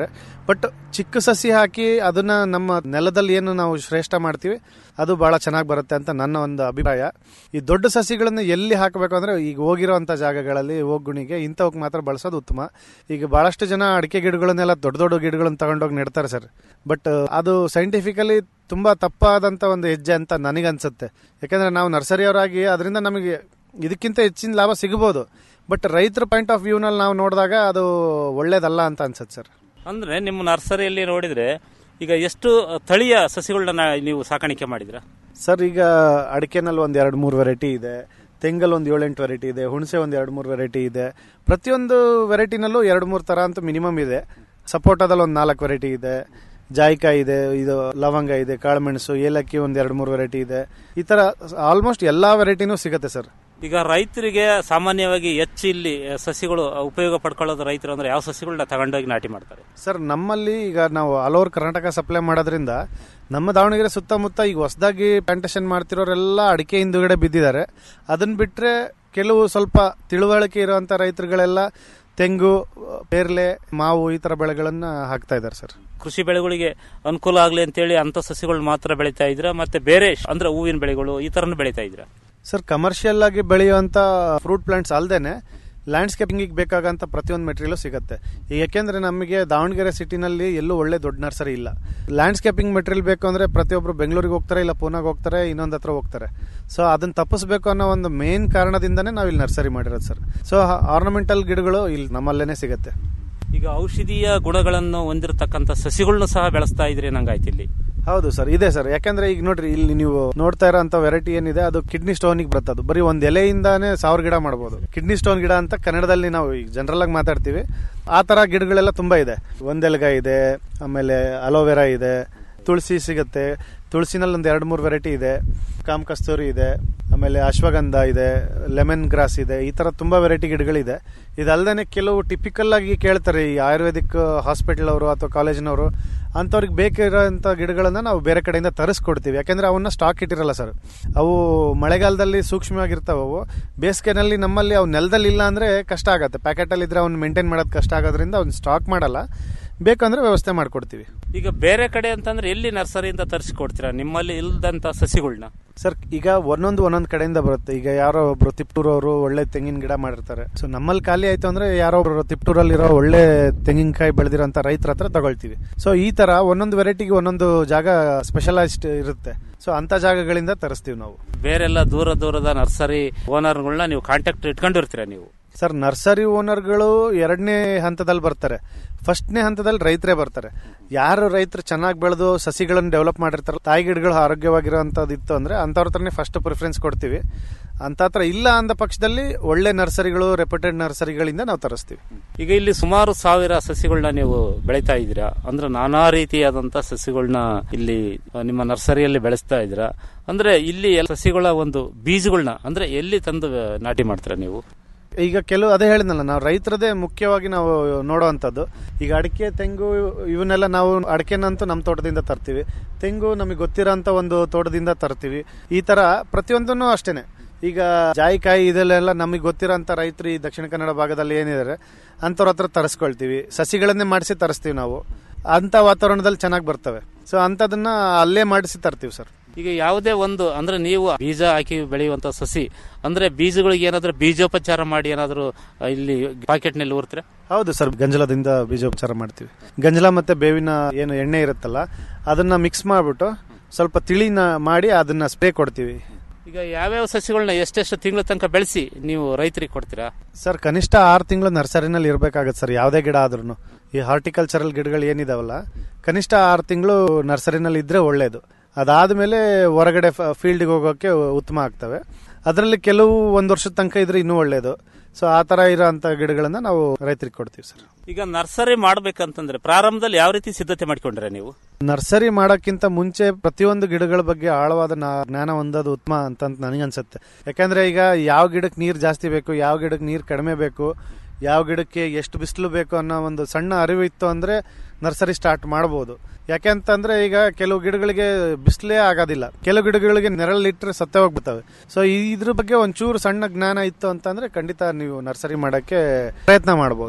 ಬಟ್ ಚಿಕ್ಕ ಸಸಿ ಹಾಕಿ ಅದನ್ನ ನಮ್ಮ ನೆಲದಲ್ಲಿ ಏನು ನಾವು ಶ್ರೇಷ್ಠ ಮಾಡ್ತೀವಿ ಅದು ಬಹಳ ಚೆನ್ನಾಗಿ ಬರುತ್ತೆ ಅಂತ ನನ್ನ ಒಂದು ಅಭಿಪ್ರಾಯ ಈ ದೊಡ್ಡ ಸಸಿಗಳನ್ನು ಎಲ್ಲಿ ಹಾಕಬೇಕು ಅಂದ್ರೆ ಈಗ ಹೋಗಿರೋಂಥ ಜಾಗಗಳಲ್ಲಿ ಹೋಗುಣಿಗೆ ಇಂಥವಕ್ಕೆ ಮಾತ್ರ ಬಳಸೋದು ಉತ್ತಮ ಈಗ ಬಹಳಷ್ಟು ಜನ ಅಡಿಕೆ ಗಿಡಗಳನ್ನೆಲ್ಲ ದೊಡ್ಡ ದೊಡ್ಡ ಗಿಡಗಳನ್ನ ತಗೊಂಡೋಗಿ ನೆಡ್ತಾರೆ ಸರ್ ಬಟ್ ಅದು ಸೈಂಟಿಫಿಕಲಿ ತುಂಬಾ ತಪ್ಪಾದಂತ ಒಂದು ಹೆಜ್ಜೆ ಅಂತ ನನಗನ್ಸುತ್ತೆ ಯಾಕಂದ್ರೆ ನಾವು ನರ್ಸರಿಯವರಾಗಿ ಅದರಿಂದ ನಮಗೆ ಇದಕ್ಕಿಂತ ಹೆಚ್ಚಿನ ಲಾಭ ಸಿಗಬಹುದು ಬಟ್ ರೈತರ ಪಾಯಿಂಟ್ ಆಫ್ ವ್ಯೂನಲ್ಲಿ ನಾವು ನೋಡಿದಾಗ ಅದು ಒಳ್ಳೇದಲ್ಲ ಅಂತ ಅನ್ಸುತ್ತೆ ಸರ್ ಅಂದ್ರೆ ನಿಮ್ಮ ನರ್ಸರಿಯಲ್ಲಿ ನೋಡಿದ್ರೆ ಈಗ ಎಷ್ಟು ತಳಿಯ ಸಸಿಗಳನ್ನ ನೀವು ಸಾಕಾಣಿಕೆ ಮಾಡಿದ್ರ ಸರ್ ಈಗ ಅಡಿಕೆನಲ್ಲಿ ಒಂದು ಎರಡು ಮೂರು ವೆರೈಟಿ ಇದೆ ತೆಂಗಲ್ ಒಂದು ಏಳೆಂಟು ವೆರೈಟಿ ಇದೆ ಹುಣಸೆ ಒಂದು ಎರಡು ಮೂರು ವೆರೈಟಿ ಇದೆ ಪ್ರತಿಯೊಂದು ವೆರೈಟಿನಲ್ಲೂ ಎರಡು ಮೂರು ಥರ ಅಂತೂ ಮಿನಿಮಮ್ ಇದೆ ಸಪೋಟದಲ್ಲಿ ಒಂದು ನಾಲ್ಕು ವೆರೈಟಿ ಇದೆ ಜಾಯಿಕಾಯಿ ಇದೆ ಇದು ಲವಂಗ ಇದೆ ಕಾಳುಮೆಣಸು ಏಲಕ್ಕಿ ಒಂದು ಎರಡು ಮೂರು ವೆರೈಟಿ ಇದೆ ಈ ಥರ ಆಲ್ಮೋಸ್ಟ್ ಎಲ್ಲ ವೆರೈಟಿನೂ ಸಿಗುತ್ತೆ ಸರ್ ಈಗ ರೈತರಿಗೆ ಸಾಮಾನ್ಯವಾಗಿ ಹೆಚ್ಚು ಇಲ್ಲಿ ಸಸಿಗಳು ಉಪಯೋಗ ಪಡ್ಕೊಳ್ಳೋದು ರೈತರು ಅಂದ್ರೆ ಯಾವ ಸಸಿಗಳನ್ನ ತಗೊಂಡೋಗಿ ನಾಟಿ ಮಾಡ್ತಾರೆ ಸರ್ ನಮ್ಮಲ್ಲಿ ಈಗ ನಾವು ಆಲ್ ಓವರ್ ಕರ್ನಾಟಕ ಸಪ್ಲೈ ಮಾಡೋದ್ರಿಂದ ನಮ್ಮ ದಾವಣಗೆರೆ ಸುತ್ತಮುತ್ತ ಈಗ ಹೊಸದಾಗಿ ಪ್ಲಾಂಟೇಶನ್ ಮಾಡ್ತಿರೋರೆಲ್ಲ ಅಡಿಕೆ ಹಿಂದುಗಡೆ ಬಿದ್ದಿದ್ದಾರೆ ಅದನ್ನ ಬಿಟ್ರೆ ಕೆಲವು ಸ್ವಲ್ಪ ತಿಳುವಳಿಕೆ ಇರುವಂತ ರೈತರುಗಳೆಲ್ಲ ತೆಂಗು ಪೇರ್ಲೆ ಮಾವು ಈ ತರ ಬೆಳೆಗಳನ್ನ ಹಾಕ್ತಾ ಇದ್ದಾರೆ ಸರ್ ಕೃಷಿ ಬೆಳೆಗಳಿಗೆ ಅನುಕೂಲ ಆಗ್ಲಿ ಅಂತೇಳಿ ಅಂತ ಸಸಿಗಳು ಮಾತ್ರ ಬೆಳೀತಾ ಇದ್ರ ಮತ್ತೆ ಬೇರೆ ಅಂದ್ರೆ ಹೂವಿನ ಬೆಳೆಗಳು ಈ ತರನು ಬೆಳೀತಾ ಇದ್ರ ಸರ್ ಕಮರ್ಷಿಯಲ್ ಆಗಿ ಬೆಳೆಯುವಂತ ಫ್ರೂಟ್ ಪ್ಲಾಂಟ್ಸ್ ಅಲ್ದೇನೆ ಲ್ಯಾಂಡ್ಸ್ಕೇಪಿಂಗ್ ಬೇಕಾಗಂತ ಪ್ರತಿಯೊಂದು ಮೆಟೀರಿಯಲ್ ಸಿಗುತ್ತೆ ಈಗ ಯಾಕೆಂದ್ರೆ ನಮಗೆ ದಾವಣಗೆರೆ ಸಿಟಿನಲ್ಲಿ ಎಲ್ಲೂ ಒಳ್ಳೆ ದೊಡ್ಡ ನರ್ಸರಿ ಇಲ್ಲ ಲ್ಯಾಂಡ್ಸ್ಕೇಪಿಂಗ್ ಮೆಟೀರಿಯಲ್ ಬೇಕು ಅಂದ್ರೆ ಪ್ರತಿಯೊಬ್ಬರು ಬೆಂಗಳೂರಿಗೆ ಹೋಗ್ತಾರೆ ಇಲ್ಲ ಪೂನಾಗ್ ಹೋಗ್ತಾರೆ ಇನ್ನೊಂದ್ ಹತ್ರ ಹೋಗ್ತಾರೆ ಸೊ ಅದನ್ನ ತಪ್ಪಿಸ್ಬೇಕು ಅನ್ನೋ ಒಂದು ಮೇನ್ ಕಾರಣದಿಂದನೇ ನಾವು ಇಲ್ಲಿ ನರ್ಸರಿ ಮಾಡಿರೋದು ಸರ್ ಸೊ ಆರ್ನಮೆಂಟಲ್ ಗಿಡಗಳು ಇಲ್ಲಿ ನಮ್ಮಲ್ಲೇನೆ ಸಿಗುತ್ತೆ ಈಗ ಔಷಧೀಯ ಗುಣಗಳನ್ನು ಹೊಂದಿರತಕ್ಕಂತ ಸಸಿಗಳನ್ನು ಸಹ ಬೆಳೆಸ್ತಾ ಇದ್ರಿ ನಂಗಾಯ್ತು ಇಲ್ಲಿ ಹೌದು ಸರ್ ಇದೆ ಸರ್ ಯಾಕಂದ್ರೆ ಈಗ ನೋಡ್ರಿ ಇಲ್ಲಿ ನೀವು ನೋಡ್ತಾ ಇರೋಂತ ವೆರೈಟಿ ಏನಿದೆ ಅದು ಕಿಡ್ನಿ ಸ್ಟೋನ್ ಬರುತ್ತೆ ಅದು ಬರೀ ಒಂದ್ ಎಲೆಯಿಂದಾನೇ ಸಾವಿರ ಗಿಡ ಮಾಡಬಹುದು ಕಿಡ್ನಿ ಸ್ಟೋನ್ ಗಿಡ ಅಂತ ಕನ್ನಡದಲ್ಲಿ ನಾವು ಈಗ ಜನರಲ್ ಆಗಿ ಮಾತಾಡ್ತೀವಿ ಆ ತರ ಗಿಡಗಳೆಲ್ಲ ತುಂಬಾ ಇದೆ ಒಂದೆಲ್ಗ ಇದೆ ಆಮೇಲೆ ಅಲೋವೆರಾ ಇದೆ ತುಳಸಿ ಸಿಗುತ್ತೆ ತುಳಸಿನಲ್ಲಿ ಒಂದು ಎರಡು ಮೂರು ವೆರೈಟಿ ಇದೆ ಕಾಮ್ ಕಸ್ತೂರಿ ಇದೆ ಆಮೇಲೆ ಅಶ್ವಗಂಧ ಇದೆ ಲೆಮನ್ ಗ್ರಾಸ್ ಇದೆ ಈ ತರ ತುಂಬಾ ವೆರೈಟಿ ಗಿಡಗಳಿದೆ ಇದಲ್ದೇನೆ ಕೆಲವು ಟಿಪಿಕಲ್ ಆಗಿ ಕೇಳ್ತಾರೆ ಈ ಆಯುರ್ವೇದಿಕ್ ಹಾಸ್ಪಿಟಲ್ ಅವರು ಅಥವಾ ಕಾಲೇಜಿನವರು ಅಂಥವ್ರಿಗೆ ಬೇಕಿರೋಂಥ ಗಿಡಗಳನ್ನ ನಾವು ಬೇರೆ ಕಡೆಯಿಂದ ತರಿಸ್ಕೊಡ್ತೀವಿ ಯಾಕಂದ್ರೆ ಅವನ್ನ ಸ್ಟಾಕ್ ಇಟ್ಟಿರಲ್ಲ ಸರ್ ಅವು ಮಳೆಗಾಲದಲ್ಲಿ ಸೂಕ್ಷ್ಮವಾಗಿರ್ತಾವೆ ಅವು ಬೇಸಿಗೆನಲ್ಲಿ ನಮ್ಮಲ್ಲಿ ಅವು ನೆಲದಲ್ಲಿ ಇಲ್ಲ ಅಂದ್ರೆ ಕಷ್ಟ ಆಗುತ್ತೆ ಪ್ಯಾಕೆಟಲ್ಲಿ ಇದ್ರೆ ಅವ್ನು ಮೇಂಟೈನ್ ಮಾಡೋದು ಕಷ್ಟ ಆಗೋದ್ರಿಂದ ಅವ್ನು ಸ್ಟಾಕ್ ಮಾಡಲ್ಲ ಬೇಕಂದ್ರೆ ವ್ಯವಸ್ಥೆ ಮಾಡ್ಕೊಡ್ತೀವಿ ಈಗ ಬೇರೆ ಕಡೆ ಅಂತಂದ್ರೆ ಎಲ್ಲಿ ನರ್ಸರಿಯಿಂದ ತರಿಸಿಕೊಡ್ತೀರಾ ನಿಮ್ಮಲ್ಲಿ ಇಲ್ದಂತ ಸಸಿಗಳನ್ನ ಸರ್ ಈಗ ಒಂದೊಂದು ಒಂದೊಂದು ಕಡೆಯಿಂದ ಬರುತ್ತೆ ಈಗ ಯಾರೋ ಒಬ್ರು ತಿಪ್ಟೂರವರು ಒಳ್ಳೆ ತೆಂಗಿನ ಗಿಡ ಮಾಡಿರ್ತಾರೆ ಸೊ ನಮ್ಮಲ್ಲಿ ಖಾಲಿ ಆಯ್ತು ಅಂದ್ರೆ ಯಾರೋ ಒಬ್ರು ತಿಪ್ಟೂರಲ್ಲಿರೋ ಒಳ್ಳೆ ತೆಂಗಿನಕಾಯಿ ಬೆಳೆದಿರೋಂಥ ರೈತರ ಹತ್ರ ತಗೊಳ್ತೀವಿ ಸೊ ಈ ತರ ಒಂದೊಂದು ವೆರೈಟಿಗೆ ಒಂದೊಂದು ಜಾಗ ಸ್ಪೆಷಲೈಸ್ಡ್ ಇರುತ್ತೆ ಸೊ ಅಂತ ಜಾಗಗಳಿಂದ ತರಿಸ್ತೀವಿ ನಾವು ಬೇರೆಲ್ಲ ದೂರ ದೂರದ ನರ್ಸರಿ ಓನರ್ಗಳನ್ನ ನೀವು ಕಾಂಟ್ಯಾಕ್ಟ್ ಇಟ್ಕೊಂಡಿರ್ತೀರಾ ನೀವು ಸರ್ ನರ್ಸರಿ ಓನರ್ಗಳು ಎರಡನೇ ಹಂತದಲ್ಲಿ ಬರ್ತಾರೆ ಫಸ್ಟ್ನೇ ಹಂತದಲ್ಲಿ ರೈತರೇ ಬರ್ತಾರೆ ಯಾರು ರೈತರು ಚೆನ್ನಾಗಿ ಬೆಳೆದು ಸಸಿಗಳನ್ನು ಡೆವಲಪ್ ಮಾಡಿರ್ತಾರೆ ತಾಯಿ ಗಿಡಗಳು ಆರೋಗ್ಯವಾಗಿರೋಂಥದ್ದು ಇತ್ತು ಅಂದ್ರೆ ಅಂಥವ್ರ ಹತ್ರನೇ ಫಸ್ಟ್ ಪ್ರಿಫರೆನ್ಸ್ ಕೊಡ್ತೀವಿ ಅಂತ ಹತ್ರ ಇಲ್ಲ ಅಂದ ಪಕ್ಷದಲ್ಲಿ ಒಳ್ಳೆ ನರ್ಸರಿಗಳು ರೆಪ್ಯೂಟೆಡ್ ನರ್ಸರಿಗಳಿಂದ ನಾವು ತರಿಸ್ತೀವಿ ಈಗ ಇಲ್ಲಿ ಸುಮಾರು ಸಾವಿರ ಸಸಿಗಳನ್ನ ನೀವು ಬೆಳೀತಾ ಇದ್ದೀರಾ ಅಂದ್ರೆ ನಾನಾ ರೀತಿಯಾದಂತ ಸಸಿಗಳನ್ನ ಇಲ್ಲಿ ನಿಮ್ಮ ನರ್ಸರಿಯಲ್ಲಿ ಬೆಳೆಸ್ತಾ ಇದ್ದೀರಾ ಅಂದ್ರೆ ಇಲ್ಲಿ ಎಲ್ಲ ಸಸಿಗಳ ಒಂದು ಬೀಜಗಳನ್ನ ಅಂದ್ರೆ ಎಲ್ಲಿ ತಂದು ನಾಟಿ ಮಾಡ್ತೀರಾ ನೀವು ಈಗ ಕೆಲವು ಅದೇ ಹೇಳಿದ್ನಲ್ಲ ನಾವು ರೈತರದೇ ಮುಖ್ಯವಾಗಿ ನಾವು ನೋಡುವಂಥದ್ದು ಈಗ ಅಡಿಕೆ ತೆಂಗು ಇವನ್ನೆಲ್ಲ ನಾವು ಅಡಿಕೆನಂತೂ ನಮ್ಮ ತೋಟದಿಂದ ತರ್ತೀವಿ ತೆಂಗು ನಮಗೆ ಗೊತ್ತಿರೋಂಥ ಒಂದು ತೋಟದಿಂದ ತರ್ತೀವಿ ಈ ತರ ಪ್ರತಿಯೊಂದನ್ನು ಅಷ್ಟೇನೆ ಈಗ ಜಾಯಿಕಾಯಿ ಇದೆಲ್ಲ ನಮಗೆ ಗೊತ್ತಿರೋಂಥ ರೈತರು ಈ ದಕ್ಷಿಣ ಕನ್ನಡ ಭಾಗದಲ್ಲಿ ಏನಿದ್ದಾರೆ ಅಂಥವ್ರ ಹತ್ರ ತರಿಸ್ಕೊಳ್ತೀವಿ ಸಸಿಗಳನ್ನೇ ಮಾಡಿಸಿ ತರಿಸ್ತೀವಿ ನಾವು ಅಂತ ವಾತಾವರಣದಲ್ಲಿ ಚೆನ್ನಾಗಿ ಬರ್ತವೆ ಸೊ ಅಂಥದನ್ನ ಅಲ್ಲೇ ಮಾಡಿಸಿ ತರ್ತೀವಿ ಸರ್ ಈಗ ಯಾವುದೇ ಒಂದು ಅಂದ್ರೆ ನೀವು ಬೀಜ ಹಾಕಿ ಬೆಳೆಯುವಂತ ಸಸಿ ಅಂದ್ರೆ ಬೀಜಗಳಿಗೆ ಏನಾದ್ರೂ ಬೀಜೋಪಚಾರ ಮಾಡಿ ಏನಾದ್ರೂ ಇಲ್ಲಿ ಪಾಕೆಟ್ ನಲ್ಲಿ ಊರ್ತೀರಾ ಹೌದು ಸರ್ ಗಂಜಲದಿಂದ ಬೀಜೋಪಚಾರ ಮಾಡ್ತೀವಿ ಗಂಜಲ ಮತ್ತೆ ಬೇವಿನ ಏನು ಎಣ್ಣೆ ಇರುತ್ತಲ್ಲ ಅದನ್ನ ಮಿಕ್ಸ್ ಮಾಡ್ಬಿಟ್ಟು ಸ್ವಲ್ಪ ತಿಳಿನ ಮಾಡಿ ಅದನ್ನ ಸ್ಪ್ರೇ ಕೊಡ್ತೀವಿ ಈಗ ಯಾವ್ಯಾವ ಸಸಿಗಳನ್ನ ಎಷ್ಟೆಷ್ಟು ತಿಂಗಳ ತನಕ ಬೆಳೆಸಿ ನೀವು ರೈತರಿಗೆ ಕೊಡ್ತೀರಾ ಸರ್ ಕನಿಷ್ಠ ಆರು ತಿಂಗಳು ನರ್ಸರಿನಲ್ಲಿ ಇರಬೇಕಾಗತ್ತೆ ಸರ್ ಯಾವುದೇ ಗಿಡ ಆದ್ರೂ ಈ ಹಾರ್ಟಿಕಲ್ಚರಲ್ ಗಿಡಗಳು ಏನಿದಾವಲ್ಲ ಕನಿಷ್ಠ ಆರು ತಿಂಗಳು ನರ್ಸರಿನಲ್ಲಿ ಇದ್ರೆ ಒಳ್ಳೇದು ಅದಾದ್ಮೇಲೆ ಹೊರಗಡೆ ಫೀಲ್ಡ್ಗೆ ಹೋಗೋಕೆ ಉತ್ತಮ ಆಗ್ತವೆ ಅದರಲ್ಲಿ ಕೆಲವು ಒಂದು ವರ್ಷದ ತನಕ ಇದ್ರೆ ಇನ್ನೂ ಒಳ್ಳೇದು ಸೊ ಆ ತರ ಇರೋಂಥ ಗಿಡಗಳನ್ನ ನಾವು ರೈತರಿಗೆ ಕೊಡ್ತೀವಿ ಸರ್ ಈಗ ನರ್ಸರಿ ಮಾಡ್ಬೇಕಂತಂದ್ರೆ ಪ್ರಾರಂಭದಲ್ಲಿ ಯಾವ ರೀತಿ ಸಿದ್ಧತೆ ಮಾಡ್ಕೊಂಡ್ರೆ ನೀವು ನರ್ಸರಿ ಮಾಡೋಕ್ಕಿಂತ ಮುಂಚೆ ಪ್ರತಿಯೊಂದು ಗಿಡಗಳ ಬಗ್ಗೆ ಆಳವಾದ ನಾ- ಜ್ಞಾನ ಹೊಂದೋದು ಉತ್ತಮ ಅಂತ ನನಗನ್ಸುತ್ತೆ ಯಾಕಂದ್ರೆ ಈಗ ಯಾವ ಗಿಡಕ್ಕೆ ನೀರು ಜಾಸ್ತಿ ಬೇಕು ಯಾವ ಗಿಡಕ್ಕೆ ನೀರು ಕಡಿಮೆ ಬೇಕು ಯಾವ ಗಿಡಕ್ಕೆ ಎಷ್ಟು ಬಿಸಿಲು ಬೇಕು ಅನ್ನೋ ಒಂದು ಸಣ್ಣ ಅರಿವು ಇತ್ತು ಅಂದ್ರೆ ನರ್ಸರಿ ಸ್ಟಾರ್ಟ್ ಮಾಡಬಹುದು ಯಾಕೆಂತಂದ್ರೆ ಈಗ ಕೆಲವು ಗಿಡಗಳಿಗೆ ಬಿಸಿಲೇ ಆಗೋದಿಲ್ಲ ಕೆಲವು ಗಿಡಗಳಿಗೆ ನೆರಳಿಟ್ರೆ ಸತ್ತೇ ಹೋಗ್ಬಿಡ್ತವೆ ಸೊ ಇದ್ರ ಬಗ್ಗೆ ಒಂಚೂರು ಸಣ್ಣ ಜ್ಞಾನ ಇತ್ತು ಅಂತಂದ್ರೆ ಖಂಡಿತ ನೀವು ನರ್ಸರಿ ಮಾಡಕ್ಕೆ ಪ್ರಯತ್ನ ಮಾಡಬಹುದು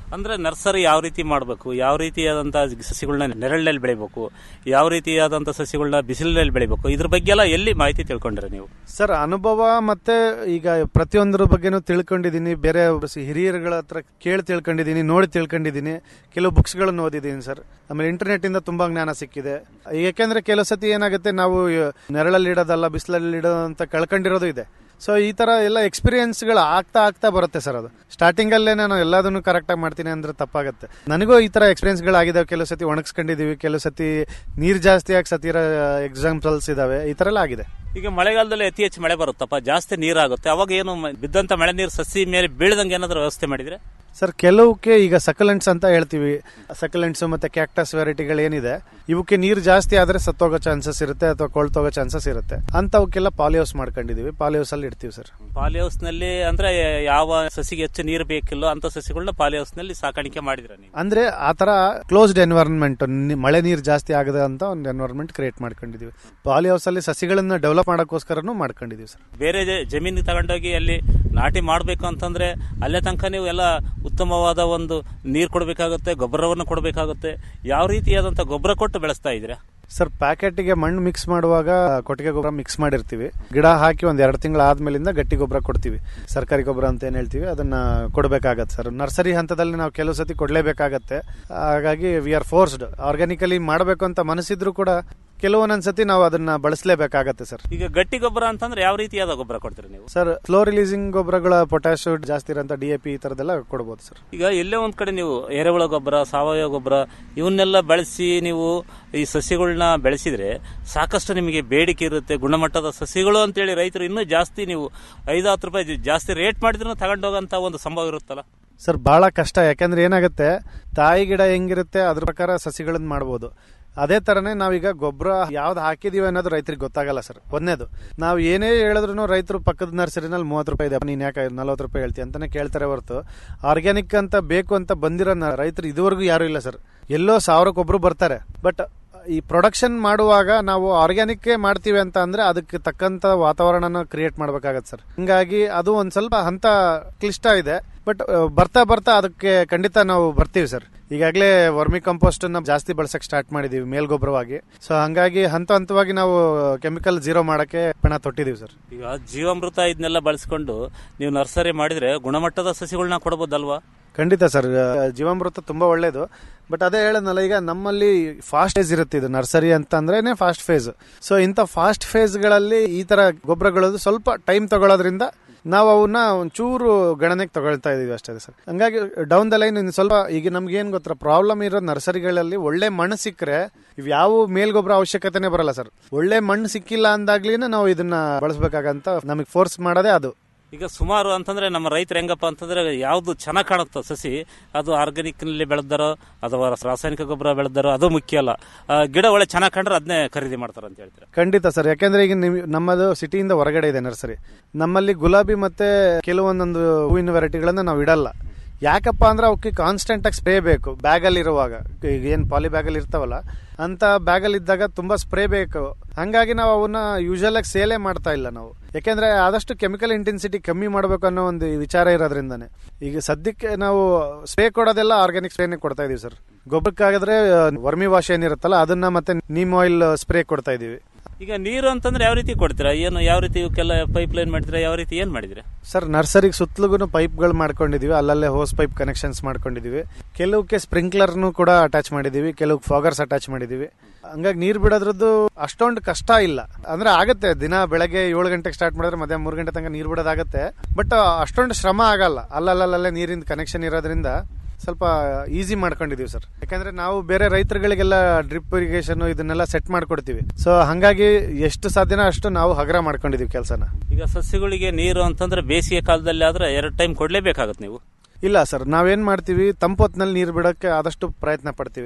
ಅಂದ್ರೆ ನರ್ಸರಿ ಯಾವ ರೀತಿ ಮಾಡಬೇಕು ಯಾವ ರೀತಿಯಾದಂತಹ ಸಸಿಗಳನ್ನ ನೆರಳಲ್ಲಿ ಬೆಳಿಬೇಕು ಯಾವ ರೀತಿಯಾದಂತಹ ಸಸಿಗಳನ್ನ ಬಿಸಿಲಿನಲ್ಲಿ ಬೆಳಿಬೇಕು ಇದ್ರ ಬಗ್ಗೆ ಎಲ್ಲ ಎಲ್ಲಿ ಮಾಹಿತಿ ತಿಳ್ಕೊಂಡ್ರೆ ನೀವು ಸರ್ ಅನುಭವ ಮತ್ತೆ ಈಗ ಪ್ರತಿಯೊಂದರ ಬಗ್ಗೆನೂ ತಿಳ್ಕೊಂಡಿದ್ದೀನಿ ಬೇರೆ ಸ- ಹಿರಿಯರುಗಳ ಹತ್ರ ಕೇಳಿ ತಿಳ್ಕೊಂಡಿದ್ದೀನಿ ನೋಡಿ ತಿಳ್ಕೊಂಡಿದ್ದೀನಿ ಕೆಲವು ಬುಕ್ಸ್ಗಳನ್ನು ಓದಿದ್ದೀನಿ ಸರ್ ಆಮೇಲೆ ಇಂಟರ್ನೆಟ್ ಇಂದ ತುಂಬಾ ಜ್ಞಾನ ಸಿಕ್ಕಿದೆ ಯಾಕೆಂದ್ರೆ ಕೆಲವು ಸತಿ ಏನಾಗುತ್ತೆ ನಾವು ನೆರಳಲ್ಲಿ ಇಡೋದಲ್ಲ ಬಿಸಿಲಲ್ಲಿ ಇಡೋದು ಅಂತ ಕಳ್ಕೊಂಡಿರೋದು ಇದೆ ಸೊ ಈ ತರ ಎಲ್ಲ ಎಕ್ಸ್ಪೀರಿಯನ್ಸ್ಗಳು ಆಗ್ತಾ ಆಗ್ತಾ ಬರುತ್ತೆ ಸರ್ ಅದು ಸ್ಟಾರ್ಟಿಂಗ್ ಅಲ್ಲೇ ನಾನು ಎಲ್ಲದನ್ನು ಕರೆಕ್ಟ್ ಆಗಿ ಮಾಡ್ತೀನಿ ಅಂದ್ರೆ ತಪ್ಪಾಗುತ್ತೆ ನನಗೂ ಈ ತರ ಎಕ್ಸ್ಪೀರಿಯನ್ಸ್ ಗಳಾಗಿದ್ದಾವೆ ಕೆಲವು ಸತಿ ಒಣಗಿಸ್ಕೊಂಡಿದೀವಿ ಕೆಲವು ಸತಿ ನೀರ್ ಜಾಸ್ತಿ ಆಗಿ ಸತಿರೋ ಎಕ್ಸಾಂಪಲ್ಸ್ ಇದಾವೆ ಈ ತರ ಎಲ್ಲ ಆಗಿದೆ ಈಗ ಮಳೆಗಾಲದಲ್ಲಿ ಅತಿ ಹೆಚ್ಚು ಮಳೆ ಬರುತ್ತಪ್ಪ ಜಾಸ್ತಿ ನೀರಾಗುತ್ತೆ ಅವಾಗ ಏನು ಮ- ಬಿದ್ದಂತ ಮಳೆ ನೀರು ಸಸಿ ಮೇಲೆ ಬೀಳದಂಗೆ ಏನಾದ್ರು ವ್ಯವಸ್ಥೆ ಮಾಡಿದ್ರೆ ಸರ್ ಕೆಲವಕ್ಕೆ ಈಗ ಸಕಲೆಂಟ್ಸ್ ಅಂತ ಹೇಳ್ತೀವಿ ಸಕಲೆಂಟ್ಸ್ ಮತ್ತೆ ಕ್ಯಾಕ್ಟಸ್ ವೆರೈಟಿಗಳು ಏನಿದೆ ಇವಕ್ಕೆ ನೀರು ಜಾಸ್ತಿ ಆದ್ರೆ ಸತ್ತೋಗೋ ಚಾನ್ಸಸ್ ಇರುತ್ತೆ ಅಥವಾ ಕೊಳ್ತೋಗೋ ಚಾನ್ಸಸ್ ಇರುತ್ತೆ ಅಂತವಕ್ಕೆಲ್ಲ ಪಾಲಿಹೌಸ್ ಮಾಡ್ಕೊಂಡಿದೀವಿ ಪಾಲಿಹೌಸ್ ಅಲ್ಲಿ ಇಡ್ತೀವಿ ಸರ್ ಪಾಲಿ ಹೌಸ್ ನಲ್ಲಿ ಅಂದ್ರೆ ಯಾವ ಸಸಿಗೆ ಹೆಚ್ಚು ನೀರು ಬೇಕಿಲ್ಲೋ ಅಂತ ಸಸಿಗಳನ್ನ ಪಾಲಿ ಹೌಸ್ ನಲ್ಲಿ ಸಾಕಾಣಿಕೆ ಮಾಡಿದ್ರೆ ನೀವು ಅಂದ್ರೆ ಆ ತರ ಕ್ಲೋಸ್ಡ್ ಎನ್ವೈರನ್ಮೆಂಟ್ ಮಳೆ ನೀರು ಜಾಸ್ತಿ ಆಗದ ಅಂತ ಒಂದು ಎನ್ವೈರನ್ಮೆಂಟ್ ಕ್ರಿಯೇಟ್ ಮಾಡ್ಕೊಂಡಿದೀವಿ ಪಾಲಿ ಹೌಸ್ ಅಲ್ಲಿ ಸಸಿಗಳನ್ನ ಡೆವಲಪ್ ಮಾಡೋಕ್ಕೋಸ್ಕರನು ಮಾಡ್ಕೊಂಡಿದೀವಿ ಸರ್ ಬೇರೆ ಜ- ಜಮೀನಿಗೆ ತಗೊಂಡೋಗಿ ಅಲ್ಲಿ ನಾಟಿ ಮಾಡಬೇಕು ಅಂತಂದ್ರೆ ಅಲ್ಲೇ ತನಕ ನೀವು ಎಲ್ಲ ಉತ್ತಮವಾದ ಒಂದು ನೀರು ಕೊಡಬೇಕಾಗುತ್ತೆ ಗೊಬ್ಬರವನ್ನು ಕೊಡಬೇಕಾಗುತ್ತೆ ಯಾವ ರೀತಿಯಾದಂತ ಗೊಬ್ಬರ ಕೊಟ್ಟು ಬೆಳೆಸ್ತಾ ಇದ್ದೀರಾ ಸರ್ ಪ್ಯಾಕೆಟ್ಗೆ ಮಣ್ಣು ಮಿಕ್ಸ್ ಮಾಡುವಾಗ ಕೊಟ್ಟಿಗೆ ಗೊಬ್ಬರ ಮಿಕ್ಸ್ ಮಾಡಿರ್ತೀವಿ ಗಿಡ ಹಾಕಿ ಒಂದ್ ಎರಡು ತಿಂಗಳ ಆದ್ಮೇಲಿಂದ ಗಟ್ಟಿ ಗೊಬ್ಬರ ಕೊಡ್ತೀವಿ ಸರ್ಕಾರಿ ಗೊಬ್ಬರ ಅಂತ ಏನ್ ಹೇಳ್ತೀವಿ ಅದನ್ನ ಕೊಡಬೇಕಾಗತ್ತೆ ಸರ್ ನರ್ಸರಿ ಹಂತದಲ್ಲಿ ನಾವು ಕೆಲವು ಸತಿ ಕೊಡ್ಲೇಬೇಕಾಗತ್ತೆ ಹಾಗಾಗಿ ವಿ ಆರ್ ಫೋರ್ಸ್ಡ್ ಆರ್ಗ್ಯಾನಿಕಲಿ ಮಾಡಬೇಕು ಅಂತ ಮನಸ್ಸಿದ್ರು ಕೂಡ ಕೆಲವೊಂದೊಂದ್ಸತಿ ನಾವು ಅದನ್ನ ಬಳಸಲೇಬೇಕಾಗತ್ತೆ ಸರ್ ಈಗ ಗಟ್ಟಿ ಗೊಬ್ಬರ ಅಂತಂದ್ರೆ ಯಾವ ರೀತಿಯಾದ ಗೊಬ್ಬರ ಕೊಡ್ತೀರಿ ನೀವು ಸರ್ ಫ್ಲೋ ರಿಲೀಸಿಂಗ್ ಗೊಬ್ಬರಗಳ ಪೊಟ್ಯಾಶ್ ಜಾಸ್ತಿ ಇರೋಂಥ ಡಿ ಎ ಪಿ ಈ ತರದೆಲ್ಲ ಕೊಡ್ಬೋದು ಸರ್ ಈಗ ಎಲ್ಲೇ ಒಂದ್ ಕಡೆ ನೀವು ಎರೆಹುಳ ಗೊಬ್ಬರ ಸಾವಯವ ಗೊಬ್ಬರ ಇವನ್ನೆಲ್ಲ ಬಳಸಿ ನೀವು ಈ ಸಸ್ಯಗಳನ್ನ ಬೆಳೆಸಿದ್ರೆ ಸಾಕಷ್ಟು ನಿಮಗೆ ಬೇಡಿಕೆ ಇರುತ್ತೆ ಗುಣಮಟ್ಟದ ಸಸಿಗಳು ಅಂತೇಳಿ ರೈತರು ಇನ್ನೂ ಜಾಸ್ತಿ ನೀವು ಐದು ಹತ್ತು ರೂಪಾಯಿ ಜಾ- ಜಾಸ್ತಿ ರೇಟ್ ಮಾಡಿದ್ರು ತಗೊಂಡೋಗಂತ ಒಂದು ಸಂಭವ ಇರುತ್ತಲ್ಲ ಸರ್ ಬಹಳ ಕಷ್ಟ ಯಾಕಂದ್ರೆ ಏನಾಗುತ್ತೆ ತಾಯಿ ಗಿಡ ಹೆಂಗಿರುತ್ತೆ ಅದ್ರ ಪ್ರಕಾರ ಸಸಿಗಳನ್ನ ಮಾಡ್ಬೋದು ಅದೇ ತರನೇ ನಾವೀಗ ಗೊಬ್ಬರ ಯಾವ್ದು ಹಾಕಿದೀವಿ ಅನ್ನೋದು ರೈತರಿಗೆ ಗೊತ್ತಾಗಲ್ಲ ಸರ್ ಒಂದೇದು ನಾವು ಏನೇ ಹೇಳಿದ್ರು ರೈತರು ಪಕ್ಕದ ನರ್ಸರಿನಲ್ಲಿ ಮೂವತ್ತು ರೂಪಾಯಿ ಇದೆ ನೀನ್ ಯಾಕೆ ನಲ್ವತ್ತು ರೂಪಾಯಿ ಹೇಳ್ತಿ ಅಂತಾನೆ ಕೇಳ್ತಾರೆ ಹೊರತು ಆರ್ಗ್ಯಾನಿಕ್ ಅಂತ ಬೇಕು ಅಂತ ಬಂದಿರೋ ನ- ರೈತರು ಇದುವರೆಗೂ ಯಾರು ಇಲ್ಲ ಸರ್ ಎಲ್ಲೋ ಸಾವಿರಕ್ಕೊಬ್ರು ಬರ್ತಾರೆ ಬಟ್ ಈ ಪ್ರೊಡಕ್ಷನ್ ಮಾಡುವಾಗ ನಾವು ಆರ್ಗ್ಯಾನಿಕ್ ಮಾಡ್ತೀವಿ ಅಂತ ಅಂದ್ರೆ ಅದಕ್ಕೆ ತಕ್ಕಂತ ವಾತಾವರಣನ ಕ್ರಿಯೇಟ್ ಮಾಡ್ಬೇಕಾಗತ್ತೆ ಸರ್ ಹಿಂಗಾಗಿ ಅದು ಒಂದ್ ಸ್ವಲ್ಪ ಹಂತ ಕ್ಲಿಷ್ಟ ಇದೆ ಬಟ್ ಬರ್ತಾ ಬರ್ತಾ ಅದಕ್ಕೆ ಖಂಡಿತ ನಾವು ಬರ್ತೀವಿ ಸರ್ ಈಗಾಗಲೇ ವರ್ಮಿ ಕಂಪೋಸ್ಟ್ ನ ಜಾಸ್ತಿ ಬಳಸಕ್ ಸ್ಟಾರ್ಟ್ ಮಾಡಿದೀವಿ ಮೇಲ್ಗೊಬ್ಬರವಾಗಿ ಸೊ ಹಂಗಾಗಿ ಹಂತ ಹಂತವಾಗಿ ನಾವು ಕೆಮಿಕಲ್ ಜೀರೋ ಮಾಡಕ್ಕೆ ಪಣ ತೊಟ್ಟಿದೀವಿ ಸರ್ ಈಗ ಜೀವಾಮೃತ ಇದನ್ನೆಲ್ಲ ಬಳಸ್ಕೊಂಡು ನೀವು ನರ್ಸರಿ ಮಾಡಿದ್ರೆ ಗುಣಮಟ್ಟದ ಸಸಿಗಳನ್ನ ಕೊಡಬಹುದಲ್ವಾ ಖಂಡಿತ ಸರ್ ಜೀವಾಮೃತ ತುಂಬಾ ಒಳ್ಳೇದು ಬಟ್ ಅದೇ ಹೇಳದ್ನಲ್ಲ ಈಗ ನಮ್ಮಲ್ಲಿ ಫಾಸ್ಟ್ ಫೇಸ್ ಇರುತ್ತೆ ಇದು ನರ್ಸರಿ ಅಂತ ಅಂದ್ರೇನೆ ಫಾಸ್ಟ್ ಫೇಸ್ ಸೊ ಇಂಥ ಫಾಸ್ಟ್ ಫೇಸ್ಗಳಲ್ಲಿ ಈ ತರ ಗೊಬ್ಬರಗಳು ಸ್ವಲ್ಪ ಟೈಮ್ ತಗೊಳ್ಳೋದ್ರಿಂದ ನಾವು ಅವನ್ನ ಒಂಚೂರು ಗಣನೆಗೆ ತಗೊಳ್ತಾ ಇದೀವಿ ಅಷ್ಟೇ ಸರ್ ಹಂಗಾಗಿ ಡೌನ್ ದ ಲೈನ್ ಇನ್ನು ಸ್ವಲ್ಪ ಈಗ ನಮ್ಗೆ ಏನ್ ಗೊತ್ತರ ಪ್ರಾಬ್ಲಮ್ ಇರೋ ನರ್ಸರಿಗಳಲ್ಲಿ ಒಳ್ಳೆ ಮಣ್ಣು ಸಿಕ್ಕರೆ ಇವ್ ಯಾವ ಮೇಲ್ಗೊಬ್ಬರ ಅವಶ್ಯಕತೆನೇ ಬರಲ್ಲ ಸರ್ ಒಳ್ಳೆ ಮಣ್ಣು ಸಿಕ್ಕಿಲ್ಲ ಅಂದಾಗ್ಲಿನ ನಾವು ಇದನ್ನ ಬಳಸಬೇಕಾಗಂತ ನಮಗೆ ಫೋರ್ಸ್ ಮಾಡೋದೇ ಅದು ಈಗ ಸುಮಾರು ಅಂತಂದ್ರೆ ನಮ್ಮ ರೈತರು ಹೆಂಗಪ್ಪ ಅಂತಂದ್ರೆ ಯಾವ್ದು ಚೆನ್ನಾಗಿ ಕಾಣುತ್ತೋ ಸಸಿ ಅದು ಆರ್ಗಾನಿಕ್ ನಲ್ಲಿ ಬೆಳೆದಾರೋ ಅಥವಾ ರಾಸಾಯನಿಕ ಗೊಬ್ಬರ ಬೆಳೆದಾರೋ ಅದು ಮುಖ್ಯ ಅಲ್ಲ ಆ, ಗಿಡ ಒಳ್ಳೆ ಚೆನ್ನಾಗಿ ಕಂಡ್ರೆ ಅದನ್ನೇ ಖರೀದಿ ಮಾಡ್ತಾರೆ ಅಂತ ಹೇಳ್ತಾರೆ ಖಂಡಿತ ಸರ್ ಯಾಕೆಂದ್ರೆ ಈಗ ನಿಮ್ ನಮ್ಮದು ಸಿಟಿಯಿಂದ ಹೊರಗಡೆ ಇದೆ ನರ್ಸರಿ ನಮ್ಮಲ್ಲಿ ಗುಲಾಬಿ ಮತ್ತೆ ಕೆಲವೊಂದೊಂದು ಹೂವಿನ ವೆರೈಟಿಗಳನ್ನ ನಾವು ಇಡಲ್ಲ ಯಾಕಪ್ಪ ಅಂದ್ರೆ ಅವಕ್ಕೆ ಕಾನ್ಸ್ಟೆಂಟ್ ಆಗಿ ಸ್ಪ್ರೇ ಬೇಕು ಬ್ಯಾಗ್ ಅಲ್ಲಿ ಇರುವಾಗ ಈಗ ಏನ್ ಪಾಲಿ ಬ್ಯಾಗ್ ಅಲ್ಲಿ ಇರ್ತಾವಲ್ಲ ಅಂತ ಬ್ಯಾಗ್ ಅಲ್ಲಿ ಇದ್ದಾಗ ತುಂಬಾ ಸ್ಪ್ರೇ ಬೇಕು ಹಂಗಾಗಿ ನಾವು ಅವನ್ನ ಯೂಶಲ್ ಆಗಿ ಸೇಲೆ ಮಾಡ್ತಾ ಇಲ್ಲ ನಾವು ಯಾಕೆಂದ್ರೆ ಆದಷ್ಟು ಕೆಮಿಕಲ್ ಇಂಟೆನ್ಸಿಟಿ ಕಮ್ಮಿ ಮಾಡಬೇಕು ಅನ್ನೋ ಒಂದು ವಿಚಾರ ಇರೋದ್ರಿಂದಾನೆ ಈಗ ಸದ್ಯಕ್ಕೆ ನಾವು ಸ್ಪ್ರೇ ಕೊಡೋದೆಲ್ಲ ಆರ್ಗ್ಯಾನಿಕ್ ಸ್ಪ್ರೇನೆ ಕೊಡ್ತಾ ಇದೀವಿ ಸರ್ ಗೊಬ್ಬರಕ್ಕಾಗಿದ್ರೆ ವರ್ಮಿ ವಾಶ್ ಏನಿರುತ್ತಲ್ಲ ಅದನ್ನ ಮತ್ತೆ ನೀಮ್ ಆಯಿಲ್ ಸ್ಪ್ರೇ ಕೊಡ್ತಾ ಇದೀವಿ ಈಗ ನೀರು ಅಂತಂದ್ರೆ ಯಾವ ರೀತಿ ಕೊಡ್ತೀರಾ ಏನು ಯಾವ ರೀತಿ ಇವಕ್ಕೆಲ್ಲ ಪೈಪ್ ಲೈನ್ ಮಾಡಿದ್ರೆ ಯಾವ ರೀತಿ ಏನ್ ಮಾಡಿದ್ರೆ ಸರ್ ನರ್ಸರಿಗೆ ಸುತ್ತಲೂ ಪೈಪ್ಗಳು ಮಾಡ್ಕೊಂಡಿದೀವಿ ಅಲ್ಲಲ್ಲೇ ಹೋಸ್ ಪೈಪ್ ಕನೆಕ್ಷನ್ಸ್ ಮಾಡ್ಕೊಂಡಿದೀವಿ ಕೆಲವಕ್ಕೆ ಸ್ಪ್ರಿಂಕ್ಲರ್ನು ಕೂಡ ಅಟ್ಯಾಚ್ ಮಾಡಿದೀವಿ ಕೆಲವು ಫಾಗರ್ಸ್ ಅಟ್ಯಾಚ್ ಮಾಡಿದೀವಿ ಹಂಗಾಗಿ ನೀರು ಬಿಡೋದ್ರದ್ದು ಅಷ್ಟೊಂದು ಕಷ್ಟ ಇಲ್ಲ ಅಂದ್ರೆ ಆಗತ್ತೆ ದಿನ ಬೆಳಗ್ಗೆ ಏಳು ಗಂಟೆಗೆ ಸ್ಟಾರ್ಟ್ ಮಾಡಿದ್ರೆ ಮಧ್ಯಾಹ್ನ ಮೂರು ಗಂಟೆ ತನಕ ನೀರು ಬಿಡೋದಾಗತ್ತೆ ಬಟ್ ಅಷ್ಟೊಂದು ಶ್ರಮ ಆಗಲ್ಲ ಅಲ್ಲಲ್ಲಲ್ಲೇ ನೀರಿನ ಕನೆಕ್ಷನ್ ಇರೋದ್ರಿಂದ ಸ್ವಲ್ಪ ಈಸಿ ಮಾಡ್ಕೊಂಡಿದೀವಿ ಸರ್ ಯಾಕಂದ್ರೆ ನಾವು ಬೇರೆ ರೈತರುಗಳಿಗೆಲ್ಲ ಡ್ರಿಪ್ ಇರಿಗೇಷನ್ ಇದನ್ನೆಲ್ಲ ಸೆಟ್ ಮಾಡ್ಕೊಡ್ತೀವಿ ಸೊ ಹಂಗಾಗಿ ಎಷ್ಟು ಸಾಧ್ಯನೋ ಅಷ್ಟು ನಾವು ಹಗರ ಮಾಡ್ಕೊಂಡಿದೀವಿ ಕೆಲಸನ ಈಗ ಸಸ್ಯಗಳಿಗೆ ನೀರು ಅಂತಂದ್ರೆ ಬೇಸಿಗೆ ಕಾಲದಲ್ಲಿ ಆದ್ರೆ ಎರಡು ಟೈಮ್ ಕೊಡ್ಲೇಬೇಕಾಗತ್ತೆ ನೀವು ಇಲ್ಲ ಸರ್ ನಾವೇನ್ ಮಾಡ್ತೀವಿ ತಂಪೊತ್ನಲ್ಲಿ ನೀರು ಬಿಡೋಕ್ಕೆ ಆದಷ್ಟು ಪ್ರಯತ್ನ ಪಡ್ತೀವಿ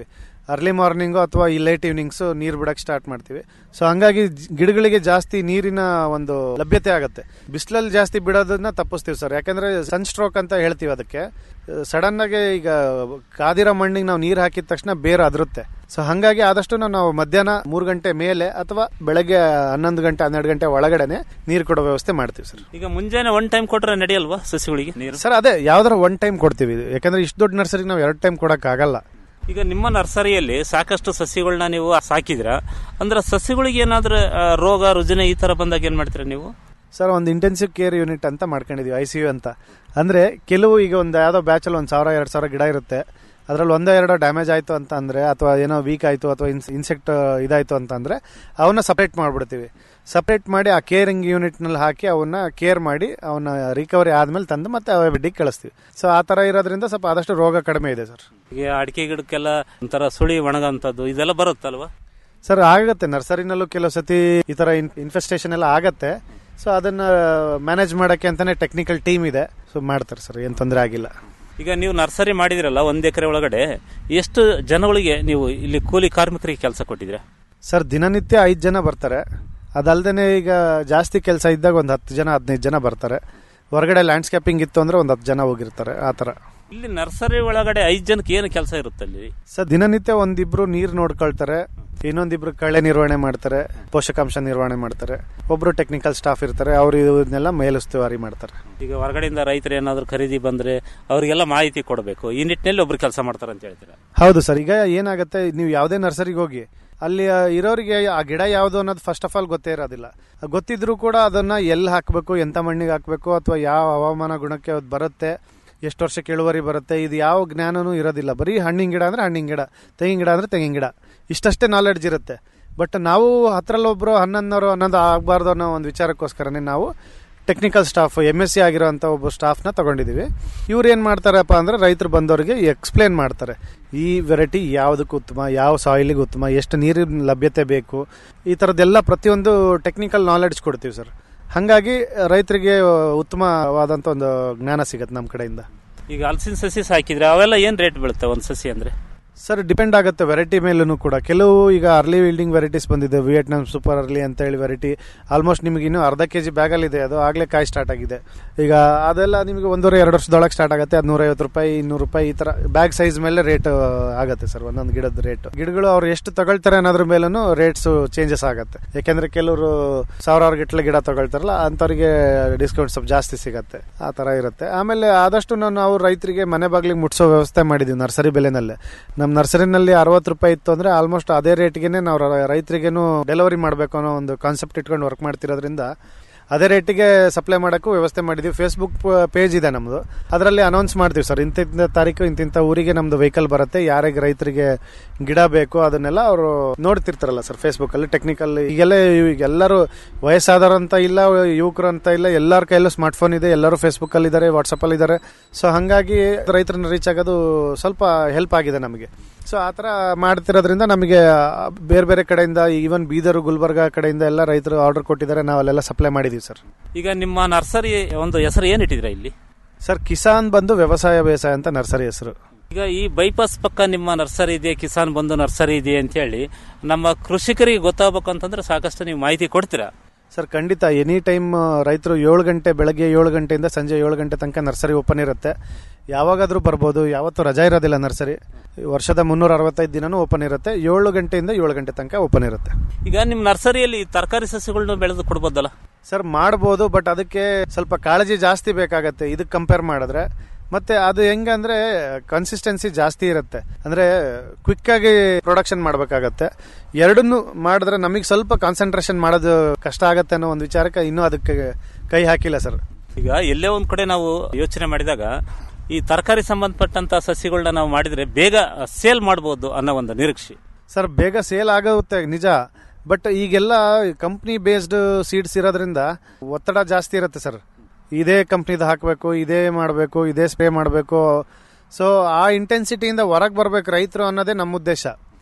ಅರ್ಲಿ ಮಾರ್ನಿಂಗು ಅಥವಾ ಈ ಲೇಟ್ ಈವ್ನಿಂಗ್ಸ್ ನೀರು ಬಿಡಕ್ಕೆ ಸ್ಟಾರ್ಟ್ ಮಾಡ್ತೀವಿ ಸೊ ಹಂಗಾಗಿ ಜ್- ಗಿಡಗಳಿಗೆ ಜಾಸ್ತಿ ನೀರಿನ ಒಂದು ಲಭ್ಯತೆ ಆಗುತ್ತೆ ಬಿಸಿಲಲ್ಲಿ ಜಾಸ್ತಿ ಬಿಡೋದನ್ನ ತಪ್ಪಿಸ್ತೀವಿ ಸರ್ ಯಾಕಂದ್ರೆ ಸನ್ ಸ್ಟ್ರೋಕ್ ಅಂತ ಹೇಳ್ತೀವಿ ಅದಕ್ಕೆ ಸಡನ್ ಆಗಿ ಈಗ ಕಾದಿರೋ ಮಣ್ಣಿಗೆ ನಾವು ನೀರು ಹಾಕಿದ ತಕ್ಷಣ ಬೇರು ಅದ್ರುತ್ತೆ ಸೊ ಹಂಗಾಗಿ ಆದಷ್ಟು ನಾವು ಮಧ್ಯಾಹ್ನ ಮೂರು ಗಂಟೆ ಮೇಲೆ ಅಥವಾ ಬೆಳಗ್ಗೆ ಹನ್ನೊಂದು ಗಂಟೆ ಹನ್ನೆರಡು ಗಂಟೆ ಒಳಗಡೆನೆ ನೀರು ಕೊಡೋ ವ್ಯವಸ್ಥೆ ಮಾಡ್ತೀವಿ ಸರ್ ಈಗ ಮುಂಜಾನೆ ಒನ್ ಟೈಮ್ ಕೊಟ್ರೆ ನಡೆಯಲ್ವಾ ಸಸಿಗಳಿಗೆ ನೀರು ಸರ್ ಅದೇ ಯಾವ್ದಾರ ಒನ್ ಟೈಮ್ ಕೊಡ್ತೀವಿ ಯಾಕಂದ್ರೆ ಇಷ್ಟು ದೊಡ್ಡ ನರ್ಸರಿಗೆ ನಾವು ಎರಡು ಟೈಮ್ ಕೊಡಕ್ ಆಗಲ್ಲ ಈಗ ನಿಮ್ಮ ನರ್ಸರಿಯಲ್ಲಿ ಸಾಕಷ್ಟು ಸಸಿಗಳನ್ನ ನೀವು ಸಾಕಿದ್ರ ಅಂದ್ರೆ ಸಸಿಗಳಿಗೆ ಏನಾದ್ರೂ ಆ, ರೋಗ ರುಜಿನ ಈ ತರ ಬಂದಾಗ ಏನ್ ಮಾಡ್ತೀರಾ ನೀವು ಸರ್ ಒಂದು ಇಂಟೆನ್ಸಿವ್ ಕೇರ್ ಯೂನಿಟ್ ಅಂತ ಮಾಡ್ಕೊಂಡಿದೀವಿ ಐ ಸಿ ಯು ಅಂತ ಅಂದ್ರೆ ಕೆಲವು ಈಗ ಒಂದು ಯಾವ್ದೋ ಬ್ಯಾಚಲ್ಲಿ ಒಂದು ಸಾವಿರ ಎರಡು ಸಾವಿರ ಗಿಡ ಇರುತ್ತೆ ಅದ್ರಲ್ಲಿ ಒಂದೋ ಎರಡೋ ಡ್ಯಾಮೇಜ್ ಆಯ್ತು ಅಂತ ಅಂದ್ರೆ ಅಥವಾ ಏನೋ ವೀಕ್ ಆಯ್ತು ಅಥವಾ ಇನ್ಸೆಕ್ಟ್ ಇದಾಯ್ತು ಅಂತ ಅಂದ್ರೆ ಅವನ್ನ ಸಪ್ರೇಟ್ ಮಾಡ್ಬಿಡ್ತೀವಿ ಸಪ್ರೇಟ್ ಮಾಡಿ ಆ ಕೇರಿಂಗ್ ಯೂನಿಟ್ ನಲ್ಲಿ ಹಾಕಿ ಅವನ್ನ ಕೇರ್ ಮಾಡಿ ಅವನ್ನ ರಿಕವರಿ ಆದ್ಮೇಲೆ ತಂದು ಮತ್ತೆ ಅವ ಬಿಡ್ಡಿಗೆ ಕಳಿಸ್ತೀವಿ ಸೊ ಆ ತರ ಇರೋದ್ರಿಂದ ಸ್ವಲ್ಪ ಆದಷ್ಟು ರೋಗ ಕಡಿಮೆ ಇದೆ ಸರ್ ಈಗ ಅಡಿಕೆ ಗಿಡಕ್ಕೆಲ್ಲ ಒಂಥರ ಸುಳಿ ಒಣಗಂತದ್ದು ಇದೆಲ್ಲ ಬರುತ್ತಲ್ವಾ ಸರ್ ಆಗತ್ತೆ ನರ್ಸರಿನಲ್ಲೂ ಕೆಲವು ಸತಿ ಈ ತರ ಇನ್ಫೆಸ್ಟೇಷನ್ ಎಲ್ಲ ಆಗತ್ತೆ ಸೊ ಅದನ್ನ ಮ್ಯಾನೇಜ್ ಮಾಡಕ್ಕೆ ಅಂತಾನೆ ಟೆಕ್ನಿಕಲ್ ಟೀಮ್ ಇದೆ ಸೊ ಮಾಡ್ತಾರೆ ಸರ್ ಏನ್ ತೊಂದರೆ ಆಗಿಲ್ಲ ಈಗ ನೀವು ನರ್ಸರಿ ಮಾಡಿದಿರಲ್ಲ ಒಂದ್ ಎಕರೆ ಒಳಗಡೆ ಎಷ್ಟು ಜನಗಳಿಗೆ ನೀವು ಇಲ್ಲಿ ಕೂಲಿ ಕಾರ್ಮಿಕರಿಗೆ ಕೆಲಸ ಕೊಟ್ಟಿದ್ದೀರಾ ಸರ್ ದಿನನಿತ್ಯ ಐದು ಜನ ಬರ್ತಾರೆ ಅದಲ್ದೇನೆ ಈಗ ಜಾಸ್ತಿ ಕೆಲಸ ಇದ್ದಾಗ ಒಂದು ಹತ್ತು ಜನ ಹದಿನೈದು ಜನ ಬರ್ತಾರೆ ಹೊರಗಡೆ ಲ್ಯಾಂಡ್ಸ್ಕೇಪಿಂಗ್ ಇತ್ತು ಅಂದ್ರೆ ಒಂದು ಹತ್ತು ಜನ ಹೋಗಿರ್ತಾರೆ ಆ ಥರ ಇಲ್ಲಿ ನರ್ಸರಿ ಒಳಗಡೆ ಐದ್ ಜನಕ್ಕೆ ಏನು ಕೆಲಸ ಇರುತ್ತೆ ಅಲ್ಲಿ ಸರ್ ದಿನನಿತ್ಯ ಒಂದಿಬ್ರು ನೀರು ನೋಡ್ಕೊಳ್ತಾರೆ ಇನ್ನೊಂದಿಬ್ರು ಕಳೆ ನಿರ್ವಹಣೆ ಮಾಡ್ತಾರೆ ಪೋಷಕಾಂಶ ನಿರ್ವಹಣೆ ಮಾಡ್ತಾರೆ ಒಬ್ರು ಟೆಕ್ನಿಕಲ್ ಸ್ಟಾಫ್ ಇರ್ತಾರೆ ಅವ್ರು ಇದನ್ನೆಲ್ಲ ಮೇಲುಸ್ತುವಾರಿ ಮಾಡ್ತಾರೆ ಈಗ ಹೊರಗಡೆಯಿಂದ ರೈತರು ಏನಾದ್ರು ಖರೀದಿ ಬಂದ್ರೆ ಅವರಿಗೆಲ್ಲ ಮಾಹಿತಿ ಕೊಡಬೇಕು ಈ ನಿಟ್ಟಿನಲ್ಲಿ ಒಬ್ರು ಕೆಲಸ ಮಾಡ್ತಾರೆ ಅಂತ ಹೇಳ್ತೀರಾ ಹೌದು ಸರ್ ಈಗ ಏನಾಗುತ್ತೆ ನೀವು ಯಾವುದೇ ನರ್ಸರಿಗೆ ಹೋಗಿ ಅಲ್ಲಿ ಆ, ಇರೋರಿಗೆ ಆ ಗಿಡ ಯಾವುದು ಅನ್ನೋದು ಫಸ್ಟ್ ಆಫ್ ಆಲ್ ಗೊತ್ತೇ ಇರೋದಿಲ್ಲ ಗೊತ್ತಿದ್ರೂ ಕೂಡ ಅದನ್ನ ಎಲ್ಲಿ ಹಾಕಬೇಕು ಎಂತ ಮಣ್ಣಿಗೆ ಹಾಕಬೇಕು ಅಥವಾ ಯಾವ ಹವಾಮಾನ ಗುಣಕ್ಕೆ ಅದು ಬರುತ್ತೆ ಎಷ್ಟು ವರ್ಷಕ್ಕೆ ಇಳುವರಿ ಬರುತ್ತೆ ಇದು ಯಾವ ಜ್ಞಾನನೂ ಇರೋದಿಲ್ಲ ಬರೀ ಹಣ್ಣಿನ ಗಿಡ ಅಂದ್ರೆ ಹಣ್ಣಿನ ಗಿಡ ತೆಂಗಿನ ಗಿಡ ಅಂದ್ರೆ ತೆಂಗಿನ ಗಿಡ ಇಷ್ಟಷ್ಟೇ ನಾಲೆಡ್ಜ್ ಇರುತ್ತೆ ಬಟ್ ನಾವು ಹತ್ರಲ್ಲೊಬ್ರು ಹನ್ನೊಂದವರು ಅನ್ನೋದು ಆಗಬಾರ್ದು ಅನ್ನೋ ಒಂದು ವಿಚಾರಕ್ಕೋಸ್ಕರನೇ ನಾವು technical staff M S C ಆಗಿರೋಂಥ ಒಬ್ಬ ಸ್ಟಾಫ್ನ ತಗೊಂಡಿದ್ದೀವಿ ಇವ್ರು ಏನು ಮಾಡ್ತಾರಪ್ಪ ಅಂದ್ರೆ ರೈತರು ಬಂದವರಿಗೆ ಎಕ್ಸ್ಪ್ಲೇನ್ ಮಾಡ್ತಾರೆ ಈ ವೆರೈಟಿ ಯಾವುದಕ್ಕೆ ಉತ್ತಮ ಯಾವ ಸಾಯಿಲಿಗೆ ಉತ್ತಮ ಎಷ್ಟು ನೀರಿನ ಲಭ್ಯತೆ ಬೇಕು ಈ ಥರದ್ದೆಲ್ಲ ಪ್ರತಿಯೊಂದು ಟೆಕ್ನಿಕಲ್ ನಾಲೆಡ್ಜ್ ಕೊಡ್ತೀವಿ ಸರ್ ಹಾಗಾಗಿ ರೈತರಿಗೆ ಉತ್ತಮವಾದಂಥ ಒಂದು ಜ್ಞಾನ ಸಿಗತ್ತೆ ನಮ್ಮ ಕಡೆಯಿಂದ ಈಗ ಹಲಸಿನ ಸಸಿ ಸಾಕಿದ್ರೆ ಅವೆಲ್ಲ ಏನ್ ರೇಟ್ ಬೀಳುತ್ತೆ ಒಂದ್ ಸಸಿ ಅಂದ್ರೆ ಸರ್ ಡಿಪೆಂಡ್ ಆಗುತ್ತೆ ವೆರೈಟಿ ಮೇಲೂ ಕೂಡ ಕೆಲವು ಈಗ ಅರ್ಲಿ ವಿಲ್ಡಿಂಗ್ ವೆರೈಟೀಸ್ ಬಂದಿದೆ ವಿಯೆಟ್ನಾಂ ಸೂಪರ್ ಅರ್ಲಿ ಅಂತ ಹೇಳಿ ವೆರೈಟಿ ಆಲ್ಮೋಸ್ಟ್ ನಿಮಗೆ ಇನ್ನೂ ಅರ್ಧ ಕೆ ಜಿ ಬ್ಯಾಗಲ್ಲಿ ಇದೆ ಅದು ಆಗಲೇ ಕಾಯಿ ಸ್ಟಾರ್ಟ್ ಆಗಿದೆ ಈಗ ಅದೆಲ್ಲ ನಿಮಗೆ ಒಂದೂವರೆ ಎರಡು ವರ್ಷದೊಳಗೆ ಸ್ಟಾರ್ಟ್ ಆಗುತ್ತೆ ಅದು ನೂರೈವತ್ತು ರೂಪಾಯಿ ಇನ್ನೂರು ರೂಪಾಯಿ ಈ ಥರ ಬ್ಯಾಗ್ ಸೈಜ್ ಮೇಲೆ ರೇಟ್ ಆಗುತ್ತೆ ಸರ್ ಒಂದೊಂದು ಗಿಡದ ರೇಟ್ ಗಿಡಗಳು ಅವ್ರು ಎಷ್ಟು ತಗೊಳ್ತಾರೆ ಅನ್ನೋದ್ರ ಮೇಲೂ ರೇಟ್ಸ್ ಚೇಂಜಸ್ ಆಗುತ್ತೆ ಯಾಕೆಂದ್ರೆ ಕೆಲವರು ಸಾವಿರಾರು ಗಟ್ಟಲೆ ಗಿಡ ತಗೊಳ್ತಾರಲ್ಲ ಅಂಥವ್ರಿಗೆ ಡಿಸ್ಕೌಂಟ್ ಸ್ವಲ್ಪ ಜಾಸ್ತಿ ಸಿಗತ್ತೆ ಆ ಥರ ಇರುತ್ತೆ ಆಮೇಲೆ ಆದಷ್ಟು ನಾವು ರೈತರಿಗೆ ಮನೆ ಬಾಗಿಲಿಗೆ ಮುಟ್ಸೋ ವ್ಯವಸ್ಥೆ ಮಾಡಿದ್ದೀವಿ ನರ್ಸರಿ ಬೆಲೆನಲ್ಲೇ ನಮ್ಮ ನರ್ಸರಿನಲ್ಲಿ ಅರವತ್ತು ರೂಪಾಯಿ ಇತ್ತು ಅಂದ್ರೆ ಆಲ್ಮೋಸ್ಟ್ ಅದೇ ರೇಟ್ಗೆನೆ ನಾವು ರ- ರೈತರಿಗೇನು ಡೆಲಿವರಿ ಮಾಡಬೇಕು ಅನ್ನೋ ಒಂದು ಕಾನ್ಸೆಪ್ಟ್ ಇಟ್ಕೊಂಡು ವರ್ಕ್ ಮಾಡ್ತಿರೋದ್ರಿಂದ ಅದೇ ರೇಟಿಗೆ ಸಪ್ಲೈ ಮಾಡೋಕ್ಕೂ ವ್ಯವಸ್ಥೆ ಮಾಡಿದ್ದೀವಿ ಫೇಸ್ಬುಕ್ ಪೇಜ್ ಇದೆ ನಮ್ಮದು ಅದರಲ್ಲಿ ಅನೌನ್ಸ್ ಮಾಡ್ತೀವಿ ಸರ್ ಇಂತಿಂತ ತಾರೀಕು ಇಂತಿಂತ ಊರಿಗೆ ನಮ್ದು ವೆಹಿಕಲ್ ಬರುತ್ತೆ ಯಾರಿಗೆ ರೈತರಿಗೆ ಗಿಡ ಬೇಕು ಅದನ್ನೆಲ್ಲ ಅವರು ನೋಡ್ತಿರ್ತಾರಲ್ಲ ಸರ್ ಫೇಸ್ಬುಕ್ ಅಲ್ಲಿ ಟೆಕ್ನಿಕಲ್ ಈಗೆಲ್ಲ ಈಗ ಎಲ್ಲರೂ ವಯಸ್ಸಾದವರು ಅಂತ ಇಲ್ಲ ಯುವಕರು ಅಂತ ಇಲ್ಲ ಎಲ್ಲರ ಕೈಯಲ್ಲೂ ಸ್ಮಾರ್ಟ್ ಫೋನ್ ಇದೆ ಎಲ್ಲರೂ ಫೇಸ್ಬುಕ್ ಅಲ್ಲಿ ಇದ್ದಾರೆ ವಾಟ್ಸಪ್ ಅಲ್ಲಿ ಇದ್ದಾರೆ ಸೊ ಹಂಗಾಗಿ ರೈತರನ್ನ ರೀಚ್ ಆಗೋದು ಸ್ವಲ್ಪ ಹೆಲ್ಪ್ ಆಗಿದೆ ನಮಗೆ ಸೊ ಆ ಥರ ಮಾಡ್ತಿರೋದ್ರಿಂದ ನಮಗೆ ಬೇರೆ ಬೇರೆ ಕಡೆಯಿಂದ ಈವನ್ ಬೀದರ್ ಗುಲ್ಬರ್ಗ ಕಡೆಯಿಂದ ಎಲ್ಲ ರೈತರು ಆರ್ಡರ್ ಕೊಟ್ಟಿದ್ದಾರೆ ನಾವು ಅಲ್ಲೆಲ್ಲ ಸಪ್ಲೈ ಮಾಡಿದೀವಿ ಸರ್ ಈಗ ನಿಮ್ಮ ನರ್ಸರಿ ಒಂದು ಹೆಸರು ಏನ್ ಇಟ್ಟಿದ್ದೀರಾ ಇಲ್ಲಿ ಸರ್ ಕಿಸಾನ್ ಬಂದು ವ್ಯವಸಾಯ ಬೇಸಾಯ ಅಂತ ನರ್ಸರಿ ಹೆಸರು ಈಗ ಈ ಬೈಪಾಸ್ ಪಕ್ಕ ನಿಮ್ಮ ನರ್ಸರಿ ಇದೆ ಕಿಸಾನ್ ಬಂಧು ನರ್ಸರಿ ಇದೆ ಅಂತ ಹೇಳಿ ನಮ್ಮ ಕೃಷಿಕರಿಗೆ ಗೊತ್ತಾಗಬೇಕು ಅಂತಂದ್ರೆ ಸಾಕಷ್ಟು ನೀವು ಮಾಹಿತಿ ಕೊಡ್ತೀರಾ ಸರ್ ಖಂಡಿತ ಎನಿ ಟೈಮ್ ರೈತರು ಏಳು ಗಂಟೆ ಬೆಳಗ್ಗೆ ಏಳು ಗಂಟೆಯಿಂದ ಸಂಜೆ ಏಳು ಗಂಟೆ ತನಕ ನರ್ಸರಿ ಓಪನ್ ಇರುತ್ತೆ ಯಾವಾಗಾದ್ರೂ ಬರ್ಬೋದು ಯಾವತ್ತೂ ರಜಾ ಇರೋದಿಲ್ಲ ನರ್ಸರಿ ವರ್ಷದ ಮುನ್ನೂರ ಅರವತ್ತೈದು ದಿನನೂ ಓಪನ್ ಇರುತ್ತೆ ಏಳು ಗಂಟೆಯಿಂದ ಏಳು ಗಂಟೆ ತನಕ ಓಪನ್ ಇರುತ್ತೆ ಈಗ ನಿಮ್ಮ ನರ್ಸರಿಯಲ್ಲಿ ತರಕಾರಿ ಸಸ್ಯಗಳನ್ನ ಬೆಳೆದು ಕೊಡ್ಬೋದಲ್ಲ ಸರ್ ಮಾಡ್ಬೋದು ಬಟ್ ಅದಕ್ಕೆ ಸ್ವಲ್ಪ ಕಾಳಜಿ ಜಾಸ್ತಿ ಬೇಕಾಗತ್ತೆ ಇದಕ್ಕೆ ಕಂಪೇರ್ ಮಾಡಿದ್ರೆ ಮತ್ತೆ ಅದು ಹೆಂಗಂದ್ರೆ ಕನ್ಸಿಸ್ಟೆನ್ಸಿ ಜಾಸ್ತಿ ಇರುತ್ತೆ ಅಂದ್ರೆ ಕ್ವಿಕ್ ಆಗಿ ಪ್ರೊಡಕ್ಷನ್ ಮಾಡ್ಬೇಕಾಗತ್ತೆ ಎರಡನ್ನು ಮಾಡಿದ್ರೆ ನಮಗೆ ಸ್ವಲ್ಪ ಕಾನ್ಸಂಟ್ರೇಷನ್ ಮಾಡೋದು ಕಷ್ಟ ಆಗತ್ತೆ ಅನ್ನೋ ಒಂದು ವಿಚಾರಕ್ಕೆ ಇನ್ನೂ ಅದಕ್ಕೆ ಕೈ ಹಾಕಿಲ್ಲ ಸರ್ ಈಗ ಎಲ್ಲೇ ಒಂದ್ ಕಡೆ ನಾವು ಯೋಚನೆ ಮಾಡಿದಾಗ ಈ ತರಕಾರಿ ಸಂಬಂಧಪಟ್ಟಂತ ಸಸ್ಯಗಳನ್ನ ನಾವು ಮಾಡಿದ್ರೆ ಬೇಗ ಸೇಲ್ ಮಾಡಬಹುದು ಅನ್ನೋ ಒಂದು ನಿರೀಕ್ಷೆ ಸರ್ ಬೇಗ ಸೇಲ್ ಆಗುತ್ತೆ ನಿಜ ಬಟ್ ಈಗೆಲ್ಲ ಕಂಪ್ನಿ ಬೇಸ್ಡ್ ಸೀಡ್ಸ್ ಇರೋದ್ರಿಂದ ಒತ್ತಡ ಜಾಸ್ತಿ ಇರುತ್ತೆ ಸರ್ ಇದೇ ಕಂಪ್ನಿದು ಹಾಕಬೇಕು ಇದೇ ಮಾಡಬೇಕು ಇದೇ ಸ್ಪ್ರೇ ಮಾಡಬೇಕು ಸೊ ಆ ಇಂಟೆನ್ಸಿಟಿಯಿಂದ ಹೊರಗೆ ಬರ್ಬೇಕು ರೈತರು ಅನ್ನೋದೇ ನಮ್ಮ ಉದ್ದೇಶ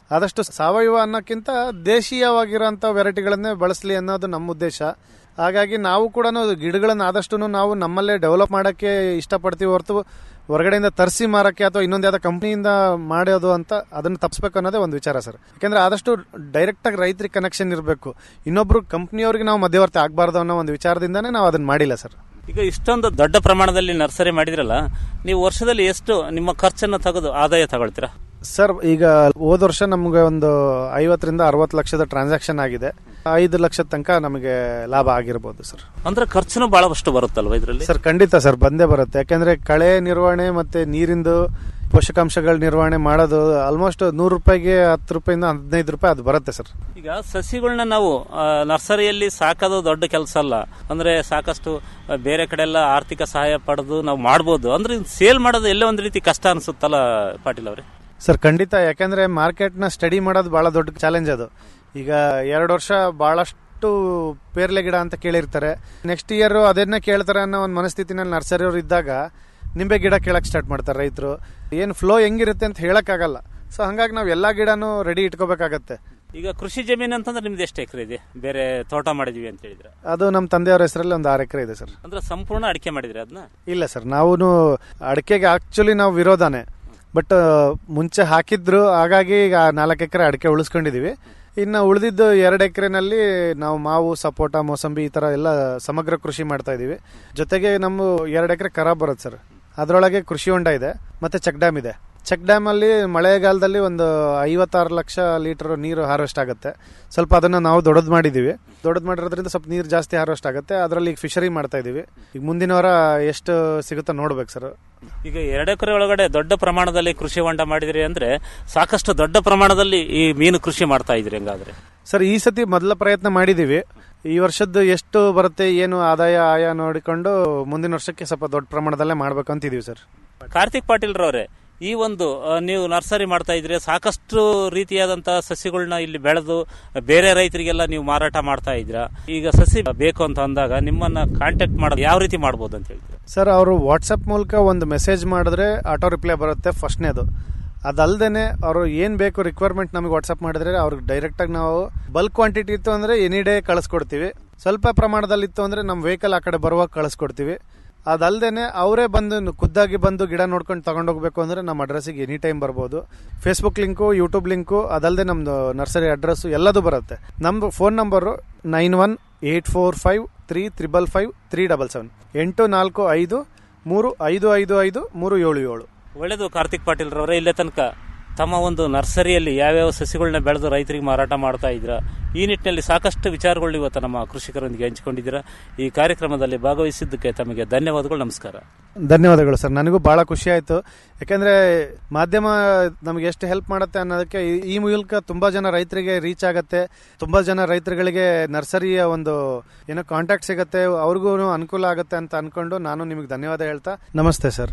ಆದಷ್ಟು ಸಾವಯವ ಅನ್ನೋಕ್ಕಿಂತ ದೇಶೀಯವಾಗಿರೋಂಥ ವೆರೈಟಿಗಳನ್ನೇ ಬಳಸಲಿ ಅನ್ನೋದು ನಮ್ಮ ಉದ್ದೇಶ ಹಾಗಾಗಿ ನಾವು ಕೂಡ ಗಿಡಗಳನ್ನ ಆದಷ್ಟು ನಾವು ನಮ್ಮಲ್ಲೇ ಡೆವಲಪ್ ಮಾಡೋಕ್ಕೆ ಇಷ್ಟಪಡ್ತೀವಿ ಹೊರತು ಹೊರಗಡೆಯಿಂದ ತರಿಸಿ ಮಾರಕ್ಕೆ ಅಥವಾ ಇನ್ನೊಂದು ಯಾವ್ದೋ ಕಂಪ್ನಿಯಿಂದ ಮಾಡೋದು ಅಂತ ಅದನ್ನು ತಪ್ಪಿಸ್ಬೇಕು ಅನ್ನೋದೇ ಒಂದು ವಿಚಾರ ಸರ್ ಯಾಕಂದ್ರೆ ಆದಷ್ಟು ಡೈರೆಕ್ಟಾಗಿ ರೈತರಿಗೆ ಕನೆಕ್ಷನ್ ಇರಬೇಕು ಇನ್ನೊಬ್ರು ಕಂಪ್ನಿಯವ್ರಿಗೆ ನಾವು ಮಧ್ಯವರ್ತಿ ಆಗಬಾರ್ದು ಅನ್ನೋ ಒಂದು ವಿಚಾರದಿಂದನೇ ನಾವು ಅದನ್ನು ಮಾಡಿಲ್ಲ ಸರ್ ಈಗ ಇಷ್ಟೊಂದು ದೊಡ್ಡ ಪ್ರಮಾಣದಲ್ಲಿ ನರ್ಸರಿ ಮಾಡಿದ್ರಲ್ಲ ನೀವು ವರ್ಷದಲ್ಲಿ ಎಷ್ಟು ನಿಮ್ಮ ಖರ್ಚನ್ನು ತೆಗೆದು ಆದಾಯ ತಗೊಳ್ತೀರಾ ಸರ್ ಈಗ ಹೋದ ವರ್ಷ ನಮಗೆ ಒಂದು ಐವತ್ತರಿಂದ ಅರವತ್ತು ಲಕ್ಷದ ಟ್ರಾನ್ಸಾಕ್ಷನ್ ಆಗಿದೆ ಐದು ಲಕ್ಷದ ತನಕ ನಮಗೆ ಲಾಭ ಆಗಿರ್ಬೋದು ಸರ್ ಅಂದ್ರೆ ಖರ್ಚುನು ಬಹಳಷ್ಟು ಬರುತ್ತಲ್ವಾ ಇದರಲ್ಲಿ ಸರ್ ಖಂಡಿತ ಸರ್ ಬಂದೇ ಬರುತ್ತೆ ಯಾಕಂದ್ರೆ ಕಳೆ ನಿರ್ವಹಣೆ ಮತ್ತೆ ನೀರಿಂದು ಪೋಷಕಾಂಶಗಳ ನಿರ್ವಹಣೆ ಮಾಡೋದು ಆಲ್ಮೋಸ್ಟ್ ನೂರು ರೂಪಾಯಿಗೆ ಹತ್ತು ರೂಪಾಯಿಂದ ಹದಿನೈದು ರೂಪಾಯಿ ಅದು ಬರುತ್ತೆ ಸರ್ ಈಗ ಸಸಿಗಳನ್ನ ನಾವು ಆ, ನರ್ಸರಿಯಲ್ಲಿ ಸಾಕೋದು ದೊಡ್ಡ ಕೆಲಸ ಅಲ್ಲ ಅಂದ್ರೆ ಸಾಕಷ್ಟು ಆ, ಬೇರೆ ಕಡೆ ಎಲ್ಲ ಆರ್ಥಿಕ ಸಹಾಯ ಪಡೆದು ನಾವು ಮಾಡ್ಬೋದು ಅಂದ್ರೆ ಸೇಲ್ ಮಾಡೋದು ಎಲ್ಲೋ ಒಂದು ರೀತಿ ಕಷ್ಟ ಅನ್ಸುತ್ತಲ್ಲ ಪಾಟೀಲ್ ಅವರೇ ಸರ್ ಖಂಡಿತ ಯಾಕಂದ್ರೆ ಮಾರ್ಕೆಟ್ನ ಸ್ಟಡಿ ಮಾಡೋದು ಬಹಳ ದೊಡ್ಡ ಚಾಲೆಂಜ್ ಅದು ಈಗ ಎರಡು ವರ್ಷ ಬಹಳಷ್ಟು ಪೇರ್ಲೆ ಗಿಡ ಅಂತ ಕೇಳಿರ್ತಾರೆ ನೆಕ್ಸ್ಟ್ ಇಯರ್ ಅದನ್ನೇ ಕೇಳ್ತಾರೆ ಅನ್ನೋ ಒಂದು ಮನಸ್ಥಿತಿನಲ್ಲಿ ನರ್ಸರಿಯವರು ಇದ್ದಾಗ ನಿಂಬೆ ಗಿಡ ಕೇಳಕ್ ಸ್ಟಾರ್ಟ್ ಮಾಡ್ತಾರೆ ರೈತರು ಏನು ಫ್ಲೋ ಹೆಂಗಿರುತ್ತೆ ಅಂತ ಹೇಳಕ್ಕಾಗಲ್ಲ ಸೊ ಹಂಗಾಗಿ ನಾವು ಎಲ್ಲಾ ಗಿಡನೂ ರೆಡಿ ಇಟ್ಕೋಬೇಕಾಗತ್ತೆ ಈಗ ಕೃಷಿ ಜಮೀನು ಅಂತಂದ್ರೆ ನಿಮ್ದು ಎಷ್ಟು ಎಕರೆ ಇದೆ ಬೇರೆ ತೋಟ ಮಾಡಿದೀವಿ ಅಂತ ಹೇಳಿದ್ರೆ ಅದು ನಮ್ಮ ತಂದೆಯವರ ಹೆಸರಲ್ಲಿ ಒಂದು ಆರು ಎಕರೆ ಇದೆ ಸರ್ ಅಂದ್ರೆ ಸಂಪೂರ್ಣ ಅಡಿಕೆ ಮಾಡಿದ್ರೆ ಅದನ್ನ ಇಲ್ಲ ಸರ್ ನಾವು ಅಡಿಕೆಗೆ ಆಕ್ಚುಲಿ ನಾವು ವಿರೋಧನೇ ಬಟ್ ಮುಂಚೆ ಹಾಕಿದ್ರು ಹಾಗಾಗಿ ಈಗ ನಾಲ್ಕು ಎಕರೆ ಅಡಿಕೆ ಉಳಿಸ್ಕೊಂಡಿದೀವಿ ಇನ್ನು ಉಳಿದಿದ್ದು ಎರಡು ಎಕರೆನಲ್ಲಿ ನಾವು ಮಾವು ಸಪೋಟ ಮೋಸಂಬಿ ಈ ತರ ಎಲ್ಲ ಸಮಗ್ರ ಕೃಷಿ ಮಾಡ್ತಾ ಇದೀವಿ ಜೊತೆಗೆ ನಮ್ಮ ಎರಡು ಎಕರೆ ಖರಾಬ್ ಬರುತ್ತೆ ಸರ್ ಅದರೊಳಗೆ ಕೃಷಿ ಹೊಂಡ ಇದೆ ಮತ್ತೆ ಚೆಕ್ ಡ್ಯಾಮ್ ಇದೆ ಚೆಕ್ ಡ್ಯಾಮ್ ಅಲ್ಲಿ ಮಳೆಗಾಲದಲ್ಲಿ ಒಂದು ಐವತ್ತಾರು ಲಕ್ಷ ಲೀಟರ್ ನೀರು ಹಾರ್ವೆಸ್ಟ್ ಆಗುತ್ತೆ ಸ್ವಲ್ಪ ಅದನ್ನ ನಾವು ದೊಡ್ಡದು ಮಾಡಿದೀವಿ ದೊಡ್ಡದು ಮಾಡಿರೋದ್ರಿಂದ ಸ್ವಲ್ಪ ನೀರು ಜಾಸ್ತಿ ಹಾರ್ವೆಸ್ಟ್ ಆಗುತ್ತೆ ಅದರಲ್ಲಿ ಈಗ ಫಿಶರಿ ಮಾಡ್ತಾ ಇದೀವಿ ಈಗ ಮುಂದಿನ ವಾರ ಎಷ್ಟು ಸಿಗುತ್ತೋ ನೋಡ್ಬೇಕು ಸರ್ ಈಗ ಎರಡು ಎಕರೆ ಒಳಗಡೆ ದೊಡ್ಡ ಪ್ರಮಾಣದಲ್ಲಿ ಕೃಷಿ ಹೊಂಡ ಮಾಡಿದ್ರಿ ಅಂದ್ರೆ ಸಾಕಷ್ಟು ದೊಡ್ಡ ಪ್ರಮಾಣದಲ್ಲಿ ಈ ಮೀನು ಕೃಷಿ ಮಾಡ್ತಾ ಇದ್ರಿ ಹಂಗಾದ್ರೆ ಸರ್ ಈ ಸತಿ ಮೊದಲ ಪ್ರಯತ್ನ ಮಾಡಿದೀವಿ ಈ ವರ್ಷದ್ದು ಎಷ್ಟು ಬರುತ್ತೆ ಏನು ಆದಾಯ ಆಯ ನೋಡಿಕೊಂಡು ಮುಂದಿನ ವರ್ಷಕ್ಕೆ ಸ್ವಲ್ಪ ದೊಡ್ಡ ಪ್ರಮಾಣದಲ್ಲೇ ಮಾಡ್ಬೇಕು ಅಂತಿದೀವಿ ಸರ್ ಕಾರ್ತಿಕ್ ಪಾಟೀಲ್ ರವರೇ ಈ ಒಂದು ಆ, ನೀವು ನರ್ಸರಿ ಮಾಡ್ತಾ ಇದ್ರಿ ಸಾಕಷ್ಟು ರೀತಿಯಾದಂತಹ ಸಸಿಗಳನ್ನ ಇಲ್ಲಿ ಬೆಳೆದು ಬೇರೆ ರೈತರಿಗೆಲ್ಲ ನೀವು ಮಾರಾಟ ಮಾಡ್ತಾ ಇದ್ದೀರಾ ಈಗ ಸಸಿ ಬೇಕು ಅಂತ ಅಂದಾಗ ನಿಮ್ಮನ್ನ ಕಾಂಟ್ಯಾಕ್ಟ್ ಮಾಡೋದು ಯಾವ ರೀತಿ ಮಾಡ್ಬೋದು ಅಂತ ಹೇಳ್ತೀರಾ ಸರ್ ಅವರು ವಾಟ್ಸಪ್ ಮೂಲಕ ಒಂದು ಮೆಸೇಜ್ ಮಾಡಿದ್ರೆ ಆಟೋ ರಿಪ್ಲೈ ಬರುತ್ತೆ ಫಸ್ಟ್ನೇದು ಅದಲ್ದೇನೆ ಅವರು ಏನ್ ಬೇಕು ರಿಕ್ವೈರ್ಮೆಂಟ್ ನಮಗೆ ವಾಟ್ಸಪ್ ಮಾಡಿದ್ರೆ ಅವ್ರಿಗೆ ಡೈರೆಕ್ಟ್ ಆಗಿ ನಾವು ಬಲ್ಕ್ ಕ್ವಾಂಟಿಟಿ ಇತ್ತು ಅಂದ್ರೆ ಎನಿ ಡೇ ಕಳಿಸ್ಕೊಡ್ತೀವಿ ಸ್ವಲ್ಪ ಪ್ರಮಾಣದಲ್ಲಿ ಇತ್ತು ಅಂದ್ರೆ ನಮ್ಮ ವೆಹಿಕಲ್ ಆ ಕಡೆ ಬರುವಾಗ ಕಳಿಸ್ಕೊಡ್ತೀವಿ ಅದಲ್ದೇನೆ ಅವರೇ ಬಂದು ನು- ಖುದ್ದಾಗಿ ಬಂದು ಗಿಡ ನೋಡ್ಕೊಂಡು ತಗೊಂಡೋಗ್ಬೇಕು ಅಂದ್ರೆ ನಮ್ಮ ಅಡ್ರೆಸ್ಸಿಗೆ ಎನಿ ಟೈಮ್ ಬರ್ಬೋದು ಫೇಸ್ಬುಕ್ ಲಿಂಕು ಯೂಟ್ಯೂಬ್ ಲಿಂಕು ಅದಲ್ಲದೆ ನಮ್ದು ನರ್ಸರಿ ಅಡ್ರೆಸ್ ಎಲ್ಲದೂ ಬರುತ್ತೆ ನಮ್ದು phone number nine one eight four five three triple five three double seven ಎಂಟು ನಾಲ್ಕು ಐದು ಮೂರು ಐದು ಐದು ಐದು ಮೂರು ಏಳು ಏಳು ಒಳ್ಳೇದು ಕಾರ್ತಿಕ್ ಪಾಟೀಲ್ ರವರೇ ಇಲ್ಲೇ ತನಕ ತಮ್ಮ ಒಂದು ನರ್ಸರಿಯಲ್ಲಿ ಯಾವ್ಯಾವ ಸಸಿಗಳನ್ನ ಬೆಳೆದು ರೈತರಿಗೆ ಮಾರಾಟ ಮಾಡ್ತಾ ಇದ್ದೀರಾ ಈ ನಿಟ್ಟಿನಲ್ಲಿ ಸಾಕಷ್ಟು ವಿಚಾರಗಳು ಇವತ್ತು ನಮ್ಮ ಕೃಷಿಕರೊಂದಿಗೆ ಹಂಚಿಕೊಂಡಿದ್ದೀರಾ ಈ ಕಾರ್ಯಕ್ರಮದಲ್ಲಿ ಭಾಗವಹಿಸಿದ್ದಕ್ಕೆ ತಮಗೆ ಧನ್ಯವಾದಗಳು ನಮಸ್ಕಾರ ಧನ್ಯವಾದಗಳು ಸರ್ ನನಗೂ ಬಹಳ ಖುಷಿ ಆಯ್ತು ಯಾಕಂದ್ರೆ ಮಾಧ್ಯಮ ನಮಗೆ ಎಷ್ಟು ಹೆಲ್ಪ್ ಮಾಡುತ್ತೆ ಅನ್ನೋದಕ್ಕೆ ಈ- ಈ ಮೂಲಕ ತುಂಬಾ ಜನ ರೈತರಿಗೆ ರೀಚ್ ಆಗತ್ತೆ ತುಂಬಾ ಜನ ರೈತರುಗಳಿಗೆ ನರ್ಸರಿಯ ಒಂದು ಏನೋ ಕಾಂಟ್ಯಾಕ್ಟ್ ಸಿಗತ್ತೆ ಅವ್ರಿಗೂ ಅನುಕೂಲ ಆಗುತ್ತೆ ಅಂತ ಅನ್ಕೊಂಡು ನಾನು ನಿಮಗೆ ಧನ್ಯವಾದ ಹೇಳ್ತಾ ನಮಸ್ತೆ ಸರ್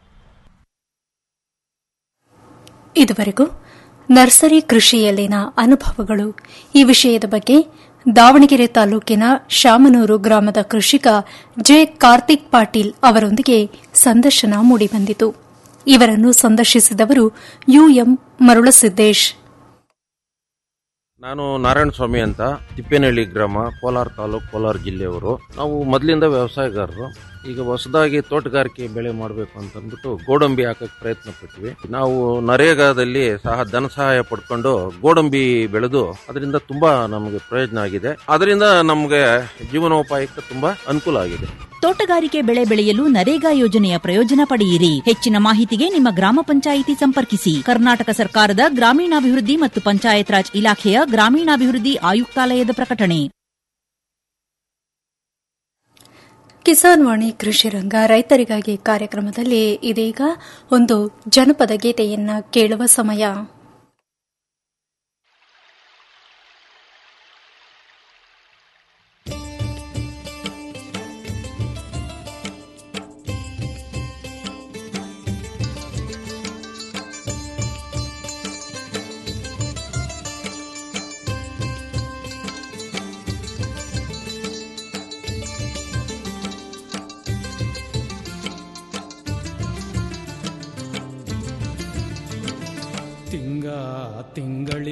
ಇದುವರೆಗೂ ನರ್ಸರಿ ಕೃಷಿಯಲ್ಲಿನ ಅನುಭವಗಳು ಈ ವಿಷಯದ ಬಗ್ಗೆ ದಾವಣಗೆರೆ ತಾಲೂಕಿನ ಶಾಮನೂರು ಗ್ರಾಮದ ಕೃಷಿಕ ಜೆ ಕಾರ್ತಿಕ್ ಪಾಟೀಲ್ ಅವರೊಂದಿಗೆ ಸಂದರ್ಶನ ಮೂಡಿಬಂದಿತು ಇವರನ್ನು ಸಂದರ್ಶಿಸಿದವರು ಯುಎಂ ಮರುಳಸಿದ್ದೇಶ್ ನಾನು ನಾರಾಯಣ ಸ್ವಾಮಿ ಅಂತ ತಿಪ್ಪೇನಹಳ್ಳಿ ಗ್ರಾಮ ಕೋಲಾರ ತಾಲೂಕು ಕೋಲಾರ ಜಿಲ್ಲೆಯವರು ನಾವು ಮೊದಲಿಂದ ವ್ಯವಸಾಯಗಾರರು ಈಗ ಹೊಸದಾಗಿ ತೋಟಗಾರಿಕೆ ಬೆಳೆ ಮಾಡಬೇಕು ಅಂತ ಅಂದ್ಬಿಟ್ಟು ಗೋಡಂಬಿ ಹಾಕಕ್ಕೆ ಪ್ರಯತ್ನ ಪಟ್ವಿ ನಾವು ನರೇಗಾದಲ್ಲಿ ಸಹ ಧನ ಸಹಾಯ ಪಡ್ಕೊಂಡು ಗೋಡಂಬಿ ಬೆಳೆದು ಅದರಿಂದ ತುಂಬಾ ನಮಗೆ ಪ್ರಯೋಜನ ಆಗಿದೆ ಅದರಿಂದ ನಮಗೆ ಜೀವನೋಪಾಯಕ್ಕೆ ತುಂಬಾ ಅನುಕೂಲ ಆಗಿದೆ ತೋಟಗಾರಿಕೆ ಬೆಳೆ ಬೆಳೆಯಲು ನರೇಗಾ ಯೋಜನೆಯ ಪ್ರಯೋಜನ ಪಡೆಯಿರಿ ಹೆಚ್ಚಿನ ಮಾಹಿತಿಗೆ ನಿಮ್ಮ ಗ್ರಾಮ ಪಂಚಾಯಿತಿ ಸಂಪರ್ಕಿಸಿ ಕರ್ನಾಟಕ ಸರ್ಕಾರದ ಗ್ರಾಮೀಣಾಭಿವೃದ್ಧಿ ಮತ್ತು ಪಂಚಾಯತ್ ರಾಜ್ ಇಲಾಖೆಯ ಗ್ರಾಮೀಣಾಭಿವೃದ್ಧಿ ಆಯುಕ್ತಾಲಯದ ಪ್ರಕಟಣೆ ಕಿಸಾನ್ ವಾಣಿ ಕೃಷಿ ರಂಗ ರೈತರಿಗಾಗಿ ಕಾರ್ಯಕ್ರಮದಲ್ಲಿ ಇದೀಗ ಒಂದು ಜನಪದ ಗೀತೆಯನ್ನ ಕೇಳುವ ಸಮಯ ತಿಂಗ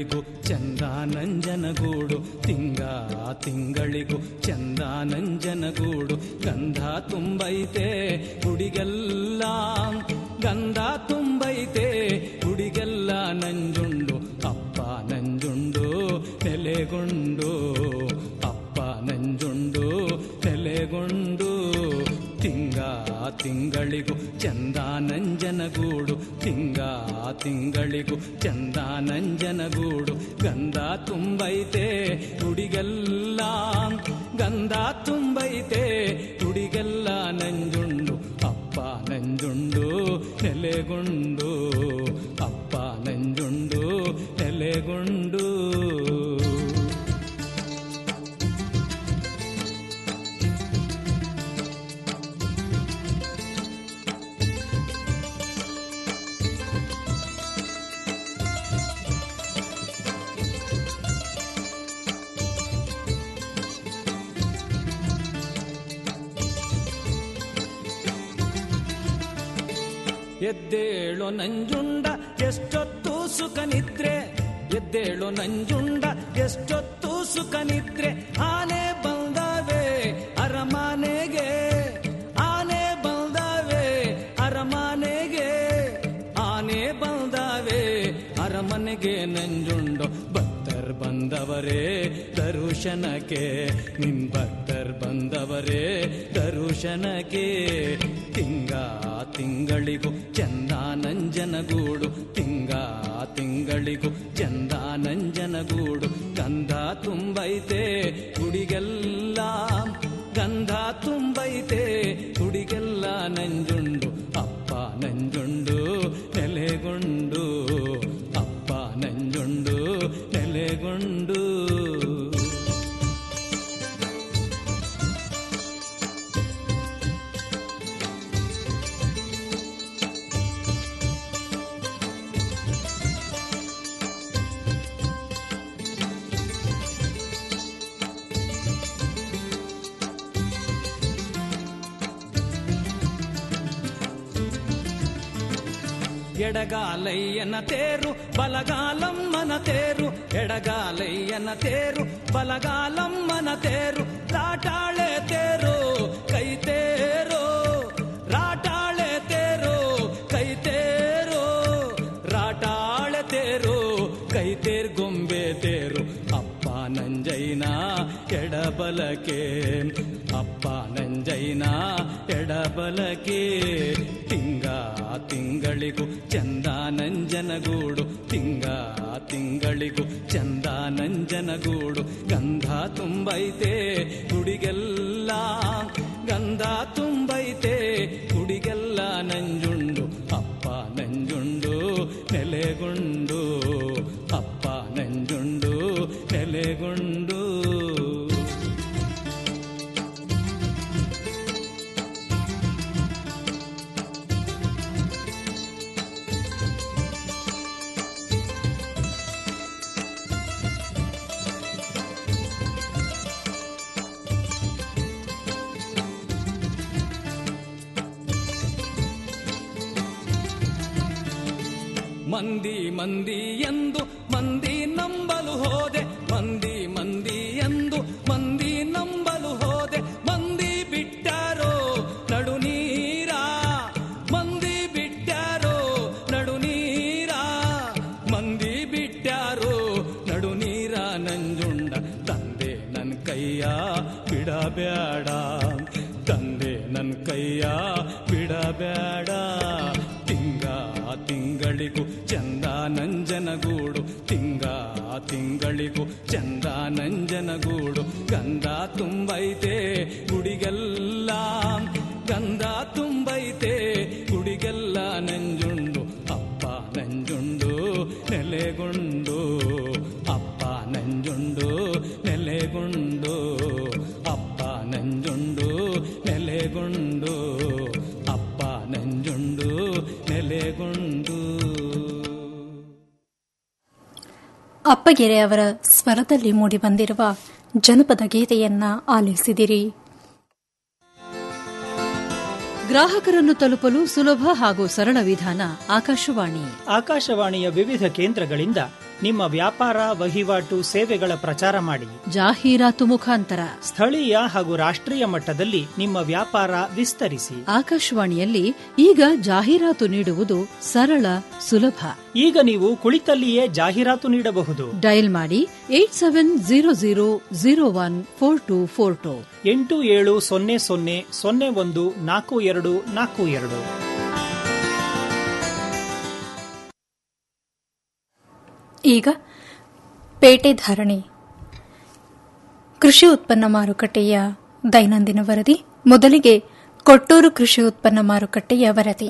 ತಿಂಗಳಿಗೂ ಚಂದ ನಂಜನಗೂಡು ತಿಂಗ ತಿಂಗಳಿಗೂ ಚಂದ ನಂಜನಗೂಡು ಗಂಧ ತುಂಬೈತೆ ಗುಡಿಗೆಲ್ಲ ಗಂಧ ತುಂಬೈತೆ ಗುಡಿಗೆಲ್ಲ ನಂಜುಂಡು ಅಪ್ಪ ನಂಜುಂಡು ನೆಲೆಗೊಂಡು ಅಪ್ಪ ನಂಜುಂಡು ನೆಲೆಗೊಂಡು ತಿಂಗ ತಿಂಗಳಿಗೂ ಚಂದ ನಂಜನಗೂಡು ತಿಂಗ ತಿಂಗಳಿಗೂ ಚಂದ ನಂಜನಗೂಡು ಗಂಧ ತುಂಬೈತೆ ಗುಡಿಗೆಲ್ಲ ಗಂಧ ತುಂಬೈತೆ ಗುಡಿಗೆಲ್ಲ ನಂಜುಂಡು ಅಪ್ಪ ನಂಜುಂಡು ನೆಲೆಗೊಂಡು ಅಪ್ಪ ನಂಜುಂಡು ನೆಲೆಗೊಂಡು ಎದ್ದೇಳು ನಂಜುಂಡ ಎಷ್ಟೊತ್ತು ಸುಖ ನಿದ್ರೆ ಎದ್ದೇಳು ನಂಜುಂಡ ಎಷ್ಟೊತ್ತು ಸುಖ ನಿದ್ರೆ ಆನೆ ಬಂದವೆ ಅರಮನೆಗೆ ಆನೆ ಬಂದವೆ ಅರಮನೆಗೆ ಆನೆ ಬಂದವೆ ಅರಮನೆಗೆ ನಂಜುಂಡು ಭಕ್ತರ್ ಬಂದವರೇ ದರುಶನಕ್ಕೆ ನಿನ್ ಭಕ್ತರ್ ಬಂದವರೇ ದರುಶನಕ್ಕೆ ತಿಂಗ ತಿಂಗಳಿಗೂ ಚಂದ ನಂಜನಗೂಡು ತಿಂಗ ತಿಂಗಳಿಗೂ ಚಂದ ನಂಜನಗೂಡು ಗಂಧ ತುಂಬೈತೆ ಗುಡಿಗೆಲ್ಲ ಗಂಧ ತುಂಬೈತೆ ಗುಡಿಗೆಲ್ಲ ನಂಜುಂಡು ಅಪ್ಪ ನಂಜುಂಡು ನೆಲೆಗೊಂಡು ಅಪ್ಪ ನಂಜುಂಡು ನೆಲೆಗೊಂಡು ಎಡಗಾಲಯ್ಯನ ತೇರು ಬಲಗಾಲಮ್ಮನ ತೇರು ಎಡಗಾಲಯ್ಯನ ತೇರು ಬಲಗಾಲಮ್ಮನ ತೇರು ರಾಟಾಳೆ ತೇರು ಕೈ ತೇರು ರಾಟಾಳೆ ತೇರು ಕೈ ತೇರು ರಾಟಾಳೆ ತೇರು ಕೈ ತೇರ್ ಗೊಂಬೆ ತೇರು ಅಪ್ಪ ನಂಜೈನ ಎಡಬಲಕೆ ಅಪ್ಪ ನಂಜೈನ ಎಡಬಲಕೆ ತಿಂಗ ತಿಂಗಳಿಗೂ ಚಂದ ನಂಜನಗೂಡು ತಿಂಗ ತಿಂಗಳಿಗೂ ಚಂದ ನಂಜನಗೂಡು ಗಂಧ ತುಂಬೈತೆ ಗುಡಿಗೆಲ್ಲ ಗಂಧ ತುಂಬೈತೆ ಗುಡಿಗೆಲ್ಲ ನಂಜುಂಡು ಅಪ್ಪ ನಂಜುಂಡು ನೆಲೆಗೊಂಡು ಅಪ್ಪ ನಂಜುಂಡು ನೆಲೆಗೊಂಡು ಮಂದಿ ಮಂದಿ ಎಂದು ಮಂದಿ ನಂಬಲು ಹೋದೆ ಮಂದಿ ಮಂದಿ ಎಂದು ಮಂದಿ ನಂಬಲು ಹೋದೆ ಮಂದಿ ಬಿಟ್ಟಾರೋ ನಡು ನೀರ ಮಂದಿ ಬಿಟ್ಟಾರೋ ನಡು ನೀರ ಮಂದಿ ಬಿಟ್ಟಾರೋ ನಡು ನೀರ ನಂಜುಂಡ ತಂದೆ ನನ್ ಕೈಯ ಬಿಡಬೇಡ ತಂದೆ ನನ್ ಕೈಯ ಬಿಡಬೇಡ ತಿಂಗ ತಿಂಗಳಿಗೂ ಚಂದ ನಂಜನಗೂಡು ತಿಂಗ ತಿಂಗಳಿಗೂ ಚಂದ ನಂಜನಗೂಡು ಗಂಧ ತುಂಬೈತೆ ಗುಡಿಗೆಲ್ಲ ಗಂಧ ತುಂಬೈತೆ ಗುಡಿಗೆಲ್ಲ ನಂಜುಂಡು ಅಪ್ಪ ನಂಜುಂಡು ನೆಲೆಗೊಂಡು ಅಪ್ಪ ನಂಜುಂಡು ನೆಲೆಗೊಂಡು ಅಪ್ಪ ನಂಜುಂಡು ನೆಲೆಗೊಂಡು ಅಪ್ಪ ನಂಜುಂಡು ನೆಲೆಗೊಂಡು ಅಪ್ಪಗೆರೆ ಅವರ ಸ್ವರದಲ್ಲಿ ಮೂಡಿಬಂದಿರುವ ಜನಪದ ಗೀತೆಯನ್ನ ಆಲಿಸಿದಿರಿ ಗ್ರಾಹಕರನ್ನು ತಲುಪಲು ಸುಲಭ ಹಾಗೂ ಸರಳ ವಿಧಾನ ಆಕಾಶವಾಣಿ ಆಕಾಶವಾಣಿಯ ವಿವಿಧ ಕೇಂದ್ರಗಳಿಂದ ನಿಮ್ಮ ವ್ಯಾಪಾರ ವಹಿವಾಟು ಸೇವೆಗಳ ಪ್ರಚಾರ ಮಾಡಿ ಜಾಹೀರಾತು ಮುಖಾಂತರ ಸ್ಥಳೀಯ ಹಾಗೂ ರಾಷ್ಟ್ರೀಯ ಮಟ್ಟದಲ್ಲಿ ನಿಮ್ಮ ವ್ಯಾಪಾರ ವಿಸ್ತರಿಸಿ ಆಕಾಶವಾಣಿಯಲ್ಲಿ ಈಗ ಜಾಹೀರಾತು ನೀಡುವುದು ಸರಳ ಸುಲಭ ಈಗ ನೀವು ಕುಳಿತಲ್ಲಿಯೇ ಜಾಹೀರಾತು ನೀಡಬಹುದು ಡಯಲ್ ಮಾಡಿ eight seven zero zero zero one four two four two ಎಂಟು ಏಳು ಸೊನ್ನೆ ಸೊನ್ನೆ ಸೊನ್ನೆ ಒಂದು ನಾಲ್ಕು ಎರಡು ನಾಲ್ಕು ಎರಡು ಈಗ ಪೇಟೆ ಧಾರಣೆ ಕೃಷಿ ಉತ್ಪನ್ನ ಮಾರುಕಟ್ಟೆಯ ದೈನಂದಿನ ವರದಿ ಮೊದಲಿಗೆ ಕೊಟ್ಟೂರು ಕೃಷಿ ಉತ್ಪನ್ನ ಮಾರುಕಟ್ಟೆಯ ವರದಿ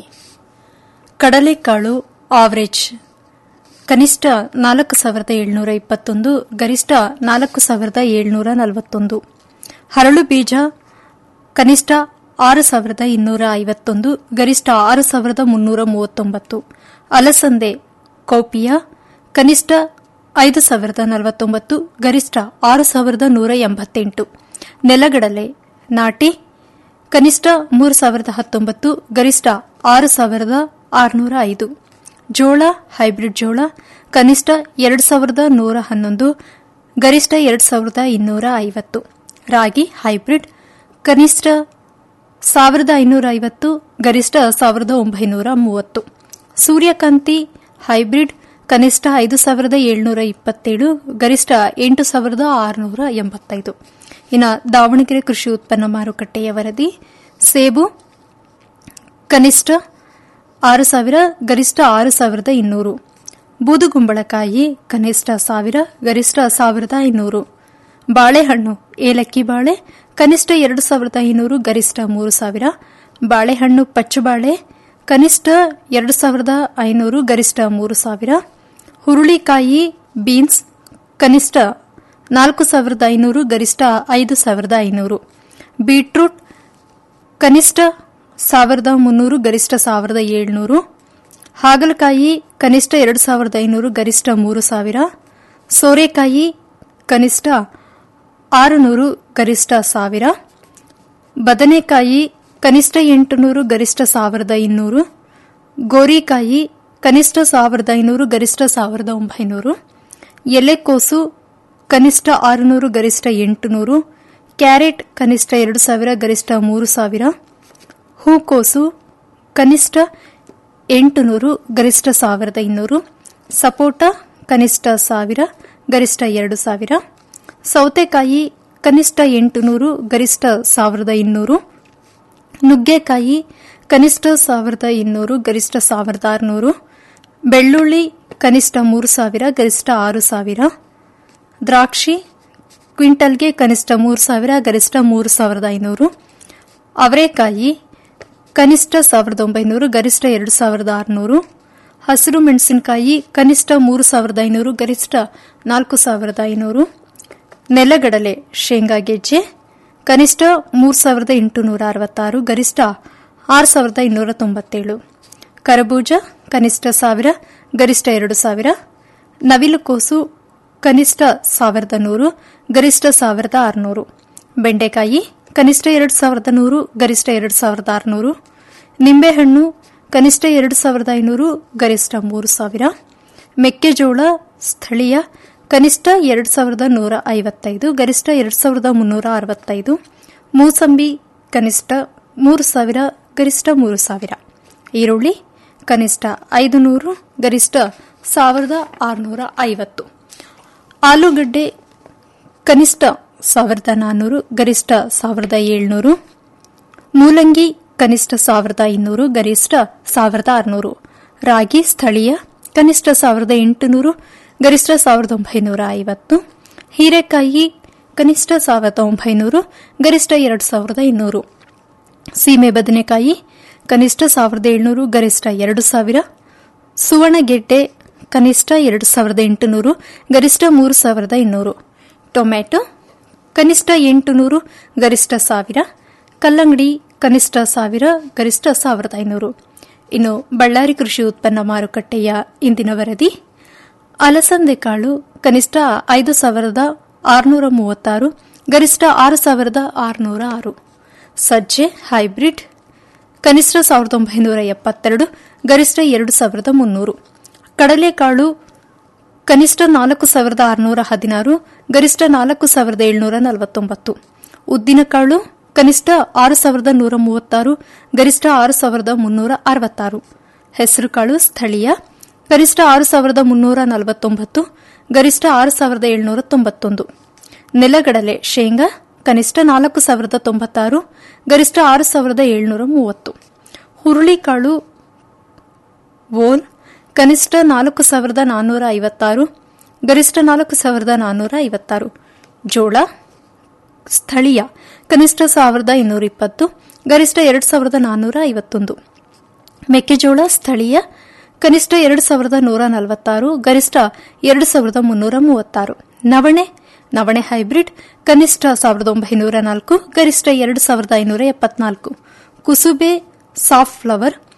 ಕಡಲೆಕಾಳು ಆವರೇಜ್ ಕನಿಷ್ಠ ನಾಲ್ಕು ಸಾವಿರದ ಏಳ್ನೂರ ಇಪ್ಪತ್ತೊಂದು ಗರಿಷ್ಠ ನಾಲ್ಕು ಸಾವಿರದ ಏಳ್ನೂರ ನಲವತ್ತೊಂದು ಹರಳು ಬೀಜ ಕನಿಷ್ಠ ಆರು ಸಾವಿರದ ಇನ್ನೂರ ಐವತ್ತೊಂದು ಗರಿಷ್ಠ ಆರು ಸಾವಿರದ ಮುನ್ನೂರ ಮೂವತ್ತೊಂಬತ್ತು ಅಲಸಂದೆ ಕೌಪಿಯ ಕನಿಷ್ಠ ಐದು ಸಾವಿರದ ನಲವತ್ತೊಂಬತ್ತು ಗರಿಷ್ಠ ಆರು ಸಾವಿರದ ನೂರ ಎಂಬತ್ತೆಂಟು ನೆಲಗಡಲೆ ನಾಟಿ ಕನಿಷ್ಠ ಮೂರು ಸಾವಿರದ ಹತ್ತೊಂಬತ್ತು ಗರಿಷ್ಠ ಆರು ಸಾವಿರದ ಆರುನೂರ ಐದು ಜೋಳ ಹೈಬ್ರಿಡ್ ಜೋಳ ಕನಿಷ್ಠ ಎರಡು ಸಾವಿರದ ನೂರ ಹನ್ನೊಂದು ಗರಿಷ್ಠ ಎರಡು ಸಾವಿರದ ಇನ್ನೂರ ಐವತ್ತು ರಾಗಿ ಹೈಬ್ರಿಡ್ ಕನಿಷ್ಠ ಸಾವಿರದ ಐನೂರ ಐವತ್ತು ಗರಿಷ್ಠ ಸಾವಿರದ ಒಂಬೈನೂರ ಮೂವತ್ತು ಸೂರ್ಯಕಾಂತಿ ಹೈಬ್ರಿಡ್ ಕನಿಷ್ಠ ಐದು ಸಾವಿರದ ಏಳ್ನೂರ ಇಪ್ಪತ್ತೇಳು ಗರಿಷ್ಠ ಎಂಟು ಸಾವಿರದ ಆರುನೂರ ಎಂಬತ್ತೈದು ಇನ್ನು ದಾವಣಗೆರೆ ಕೃಷಿ ಉತ್ಪನ್ನ ಮಾರುಕಟ್ಟೆಯ ವರದಿ ಸೇಬು ಕನಿಷ್ಠ ಆರು ಸಾವಿರ ಗರಿಷ್ಠ ಆರು ಸಾವಿರದ ಇನ್ನೂರು ಬೂದುಗುಂಬಳಕಾಯಿ ಕನಿಷ್ಠ ಸಾವಿರ ಗರಿಷ್ಠ ಸಾವಿರದ ಐನೂರು ಬಾಳೆಹಣ್ಣು ಏಲಕ್ಕಿ ಬಾಳೆ ಕನಿಷ್ಠ ಎರಡು ಸಾವಿರದ ಐನೂರು ಗರಿಷ್ಠ ಮೂರು ಸಾವಿರ ಬಾಳೆಹಣ್ಣು ಪಚ್ಚುಬಾಳೆ ಕನಿಷ್ಠ ಎರಡು ಸಾವಿರದ ಐನೂರು ಗರಿಷ್ಠ ಮೂರು ಸಾವಿರ ಹುರುಳಿಕಾಯಿ ಬೀನ್ಸ್ ಕನಿಷ್ಠ ನಾಲ್ಕು ಸಾವಿರದ ಐನೂರು ಗರಿಷ್ಠ ಐದು ಸಾವಿರದ ಐನೂರು ಬೀಟ್ರೂಟ್ ಕನಿಷ್ಠ ಸಾವಿರದ ಮುನ್ನೂರು ಗರಿಷ್ಠ ಸಾವಿರದ ಏಳ್ನೂರು ಹಾಗಲಕಾಯಿ ಕನಿಷ್ಠ ಎರಡು ಸಾವಿರದ ಐನೂರು ಗರಿಷ್ಠ ಮೂರು ಸಾವಿರ ಸೋರೆಕಾಯಿ ಕನಿಷ್ಠ ಆರುನೂರು ಗರಿಷ್ಠ ಸಾವಿರ ಬದನೆಕಾಯಿ ಕನಿಷ್ಠ ಎಂಟುನೂರು ಗರಿಷ್ಠ ಸಾವಿರದ ಇನ್ನೂರು ಗೋರಿಕಾಯಿ ಕನಿಷ್ಠ ಸಾವಿರದ ಐನೂರು ಗರಿಷ್ಠ ಸಾವಿರದ ಒಂಬೈನೂರು ಎಲೆಕೋಸು ಕನಿಷ್ಠ ಆರುನೂರು ಗರಿಷ್ಠ ಎಂಟುನೂರು ಕ್ಯಾರೆಟ್ ಕನಿಷ್ಠ ಎರಡು ಸಾವಿರ ಗರಿಷ್ಠ ಮೂರು ಸಾವಿರ ಹೂಕೋಸು ಕನಿಷ್ಠ ಎಂಟುನೂರು ಗರಿಷ್ಠ ಸಾವಿರದ ಇನ್ನೂರು ಸಪೋಟ ಕನಿಷ್ಠ ಸಾವಿರ ಗರಿಷ್ಠ ಎರಡು ಸಾವಿರ ಸೌತೆಕಾಯಿ ಕನಿಷ್ಠ ಎಂಟುನೂರು ಗರಿಷ್ಠ ಸಾವಿರದ ಇನ್ನೂರು ನುಗ್ಗೆಕಾಯಿ ಕನಿಷ್ಠ ಸಾವಿರದ ಇನ್ನೂರು ಗರಿಷ್ಠ ಸಾವಿರದ ಆರುನೂರು ಬೆಳ್ಳುಳ್ಳಿ ಕನಿಷ್ಠ ಮೂರು ಸಾವಿರ ಗರಿಷ್ಠ ಆರು ಸಾವಿರ ದ್ರಾಕ್ಷಿ ಕ್ವಿಂಟಲ್ಗೆ ಕನಿಷ್ಠ ಮೂರು ಸಾವಿರ ಗರಿಷ್ಠ ಮೂರು ಸಾವಿರದ ಐನೂರು ಅವರೆಕಾಯಿ ಕನಿಷ್ಠ ಸಾವಿರದ ಒಂಬೈನೂರು ಗರಿಷ್ಠ ಎರಡು ಸಾವಿರದ ಆರುನೂರು ಹಸಿರು ಮೆಣಸಿನಕಾಯಿ ಕನಿಷ್ಠ ಮೂರು ಸಾವಿರದ ಐನೂರು ಗರಿಷ್ಠ ನಾಲ್ಕು ಸಾವಿರದ ಐನೂರು ನೆಲಗಡಲೆ ಶೇಂಗಾ ಗೆಜ್ಜೆ ಕನಿಷ್ಠ ಮೂರು ಸಾವಿರದ ಎಂಟುನೂರ ಅರವತ್ತಾರು ಗರಿಷ್ಠ ಆರು ಸಾವಿರದ ಇನ್ನೂರ ತೊಂಬತ್ತೇಳು ಕರಬೂಜ ಕನಿಷ್ಠ ಸಾವಿರ ಗರಿಷ್ಠ ಎರಡು ಸಾವಿರ ನವಿಲುಕೋಸು ಕನಿಷ್ಠ ಸಾವಿರದ ನೂರು ಗರಿಷ್ಠ ಸಾವಿರದ ಆರುನೂರು ಬೆಂಡೆಕಾಯಿ ಕನಿಷ್ಠ ಎರಡು ಸಾವಿರದ ನೂರು ಗರಿಷ್ಠ ಎರಡು ಸಾವಿರದ ಆರುನೂರು ನಿಂಬೆಹಣ್ಣು ಕನಿಷ್ಠ ಎರಡು ಸಾವಿರದ ಐನೂರು ಗರಿಷ್ಠ ಮೂರು ಸಾವಿರ ಮೆಕ್ಕೆಜೋಳ ಸ್ಥಳೀಯ ಕನಿಷ್ಠ ಎರಡು ಸಾವಿರದ ನೂರ ಐವತ್ತೈದು ಗರಿಷ್ಠ ಎರಡು ಸಾವಿರದ ಮುನ್ನೂರ ಅರವತ್ತೈದು ಮೂಸಂಬಿ ಕನಿಷ್ಠ ಮೂರು ಸಾವಿರ ಗರಿಷ್ಠ ಮೂರು ಸಾವಿರ ಈರುಳ್ಳಿ ಕನಿಷ್ಠ ಐದು ನೂರು ಗರಿಷ್ಠ ಸಾವಿರದ ಆರುನೂರ ಐವತ್ತು ಆಲೂಗಡ್ಡೆ ಕನಿಷ್ಠ ಸಾವಿರದ ನಾನ್ನೂರು ಗರಿಷ್ಠ ಸಾವಿರದ ಏಳ್ನೂರು ಮೂಲಂಗಿ ಕನಿಷ್ಠ ಸಾವಿರದ ಇನ್ನೂರು ಗರಿಷ್ಠ ಸಾವಿರದ ಆರುನೂರು ರಾಗಿ ಸ್ಥಳೀಯ ಕನಿಷ್ಠ ಸಾವಿರದ ಎಂಟುನೂರು ಗರಿಷ್ಠ ಸಾವಿರದ ಒಂಬೈನೂರ ಐವತ್ತು ಹೀರೆಕಾಯಿ ಕನಿಷ್ಠ ಸಾವಿರದ ಒಂಬೈನೂರು ಗರಿಷ್ಠ ಎರಡು ಸಾವಿರದ ಇನ್ನೂರು ಸೀಮೆ ಬದನೆಕಾಯಿ ಕನಿಷ್ಠ ಸಾವಿರದ ಏಳ್ನೂರು ಗರಿಷ್ಠ ಎರಡು ಸಾವಿರ ಸುವರ್ಣಗೆಡ್ಡೆ ಕನಿಷ್ಠ ಎರಡು ಸಾವಿರದ ಎಂಟುನೂರು ಗರಿಷ್ಠ ಮೂರು ಸಾವಿರದ ಇನ್ನೂರು ಟೊಮ್ಯಾಟೊ ಕನಿಷ್ಠ ಎಂಟುನೂರು ಗರಿಷ್ಠ ಸಾವಿರ ಕಲ್ಲಂಗಡಿ ಕನಿಷ್ಠ ಸಾವಿರ ಗರಿಷ್ಠ ಸಾವಿರದ ಐನೂರು ಇನ್ನು ಬಳ್ಳಾರಿ ಕೃಷಿ ಉತ್ಪನ್ನ ಮಾರುಕಟ್ಟೆಯ ಇಂದಿನ ವರದಿ ಅಲಸಂದೆ ಕಾಳು ಕನಿಷ್ಠ ಐದು ಸಾವಿರದ ಆರುನೂರ ಮೂವತ್ತಾರು ಗರಿಷ್ಠ ಆರು ಸಾವಿರದ ಆರುನೂರ ಆರು ಸಜ್ಜೆ ಹೈಬ್ರಿಡ್ ಕನಿಷ್ಠ ಸಾವಿರದ ಒಂಬೈನೂರ ಎಪ್ಪತ್ತೆರಡು ಗರಿಷ್ಠ ಎರಡು ಸಾವಿರದ ಮುನ್ನೂರು ಕಡಲೆಕಾಳು ಕನಿಷ್ಠ ನಾಲ್ಕು ಸಾವಿರದ ಆರುನೂರ ಹದಿನಾರು ಗರಿಷ್ಠ ನಾಲ್ಕು ಸಾವಿರದ ಏಳ್ನೂರ ನಲವತ್ತೊಂಬತ್ತು ಉದ್ದಿನಕಾಳು ಕನಿಷ್ಠ ಆರು ಸಾವಿರದ ನೂರ ಮೂವತ್ತಾರು ಗರಿಷ್ಠ ಆರು ಸಾವಿರದ ಮುನ್ನೂರ ಅರವತ್ತಾರು ಹೆಸರುಕಾಳು ಸ್ಥಳೀಯ ಗರಿಷ್ಠ ಆರು ಸಾವಿರದ ಮುನ್ನೂರ ನಲವತ್ತೊಂಬತ್ತು ಗರಿಷ್ಠ ಆರು ಸಾವಿರದ ಏಳ್ನೂರ ತೊಂಬತ್ತೊಂದು ನೆಲಗಡಲೆ ಶೇಂಗಾ ಕನಿಷ್ಠ ನಾಲ್ಕು ಸಾವಿರದ ತೊಂಬತ್ತಾರು ಗರಿಷ್ಠ ಆರು ಸಾವಿರದ ಏಳ್ನೂರ ಮೂವತ್ತು ಹುರುಳಿಕಾಳು ವೋಲ್ ಕನಿಷ್ಠ ನಾಲ್ಕು ಸಾವಿರದ ನಾನ್ನೂರ ಐವತ್ತಾರು ಗರಿಷ್ಠ ನಾಲ್ಕು ಸಾವಿರದ ನಾನ್ನೂರ ಐವತ್ತಾರು ಜೋಳ ಸ್ಥಳೀಯ ಕನಿಷ್ಠ ಸಾವಿರದ ಇನ್ನೂರ ಇಪ್ಪತ್ತು ಗರಿಷ್ಠ ಎರಡು ಸಾವಿರದ ನಾನ್ನೂರ ಐವತ್ತೊಂದು ಮೆಕ್ಕೆಜೋಳ ಸ್ಥಳೀಯ ಕನಿಷ್ಠ ಎರಡು ಸಾವಿರದ ನೂರ ನಲವತ್ತಾರು ಗರಿಷ್ಠ ಎರಡು ಸಾವಿರದ ಮುನ್ನೂರ ಮೂವತ್ತಾರು ನವಣೆ ನವಣೆ ಹೈಬ್ರಿಡ್ ಕನಿಷ್ಠ ಸಾವಿರದ ಒಂಬೈನೂರ ನಾಲ್ಕು ಗರಿಷ್ಠ ಎರಡು ಸಾವಿರದ ಐನೂರ ಎಪ್ಪತ್ನಾಲ್ಕು ಕುಸುಬೆ ಸಾಫ್ಟ್ ಫ್ಲವರ್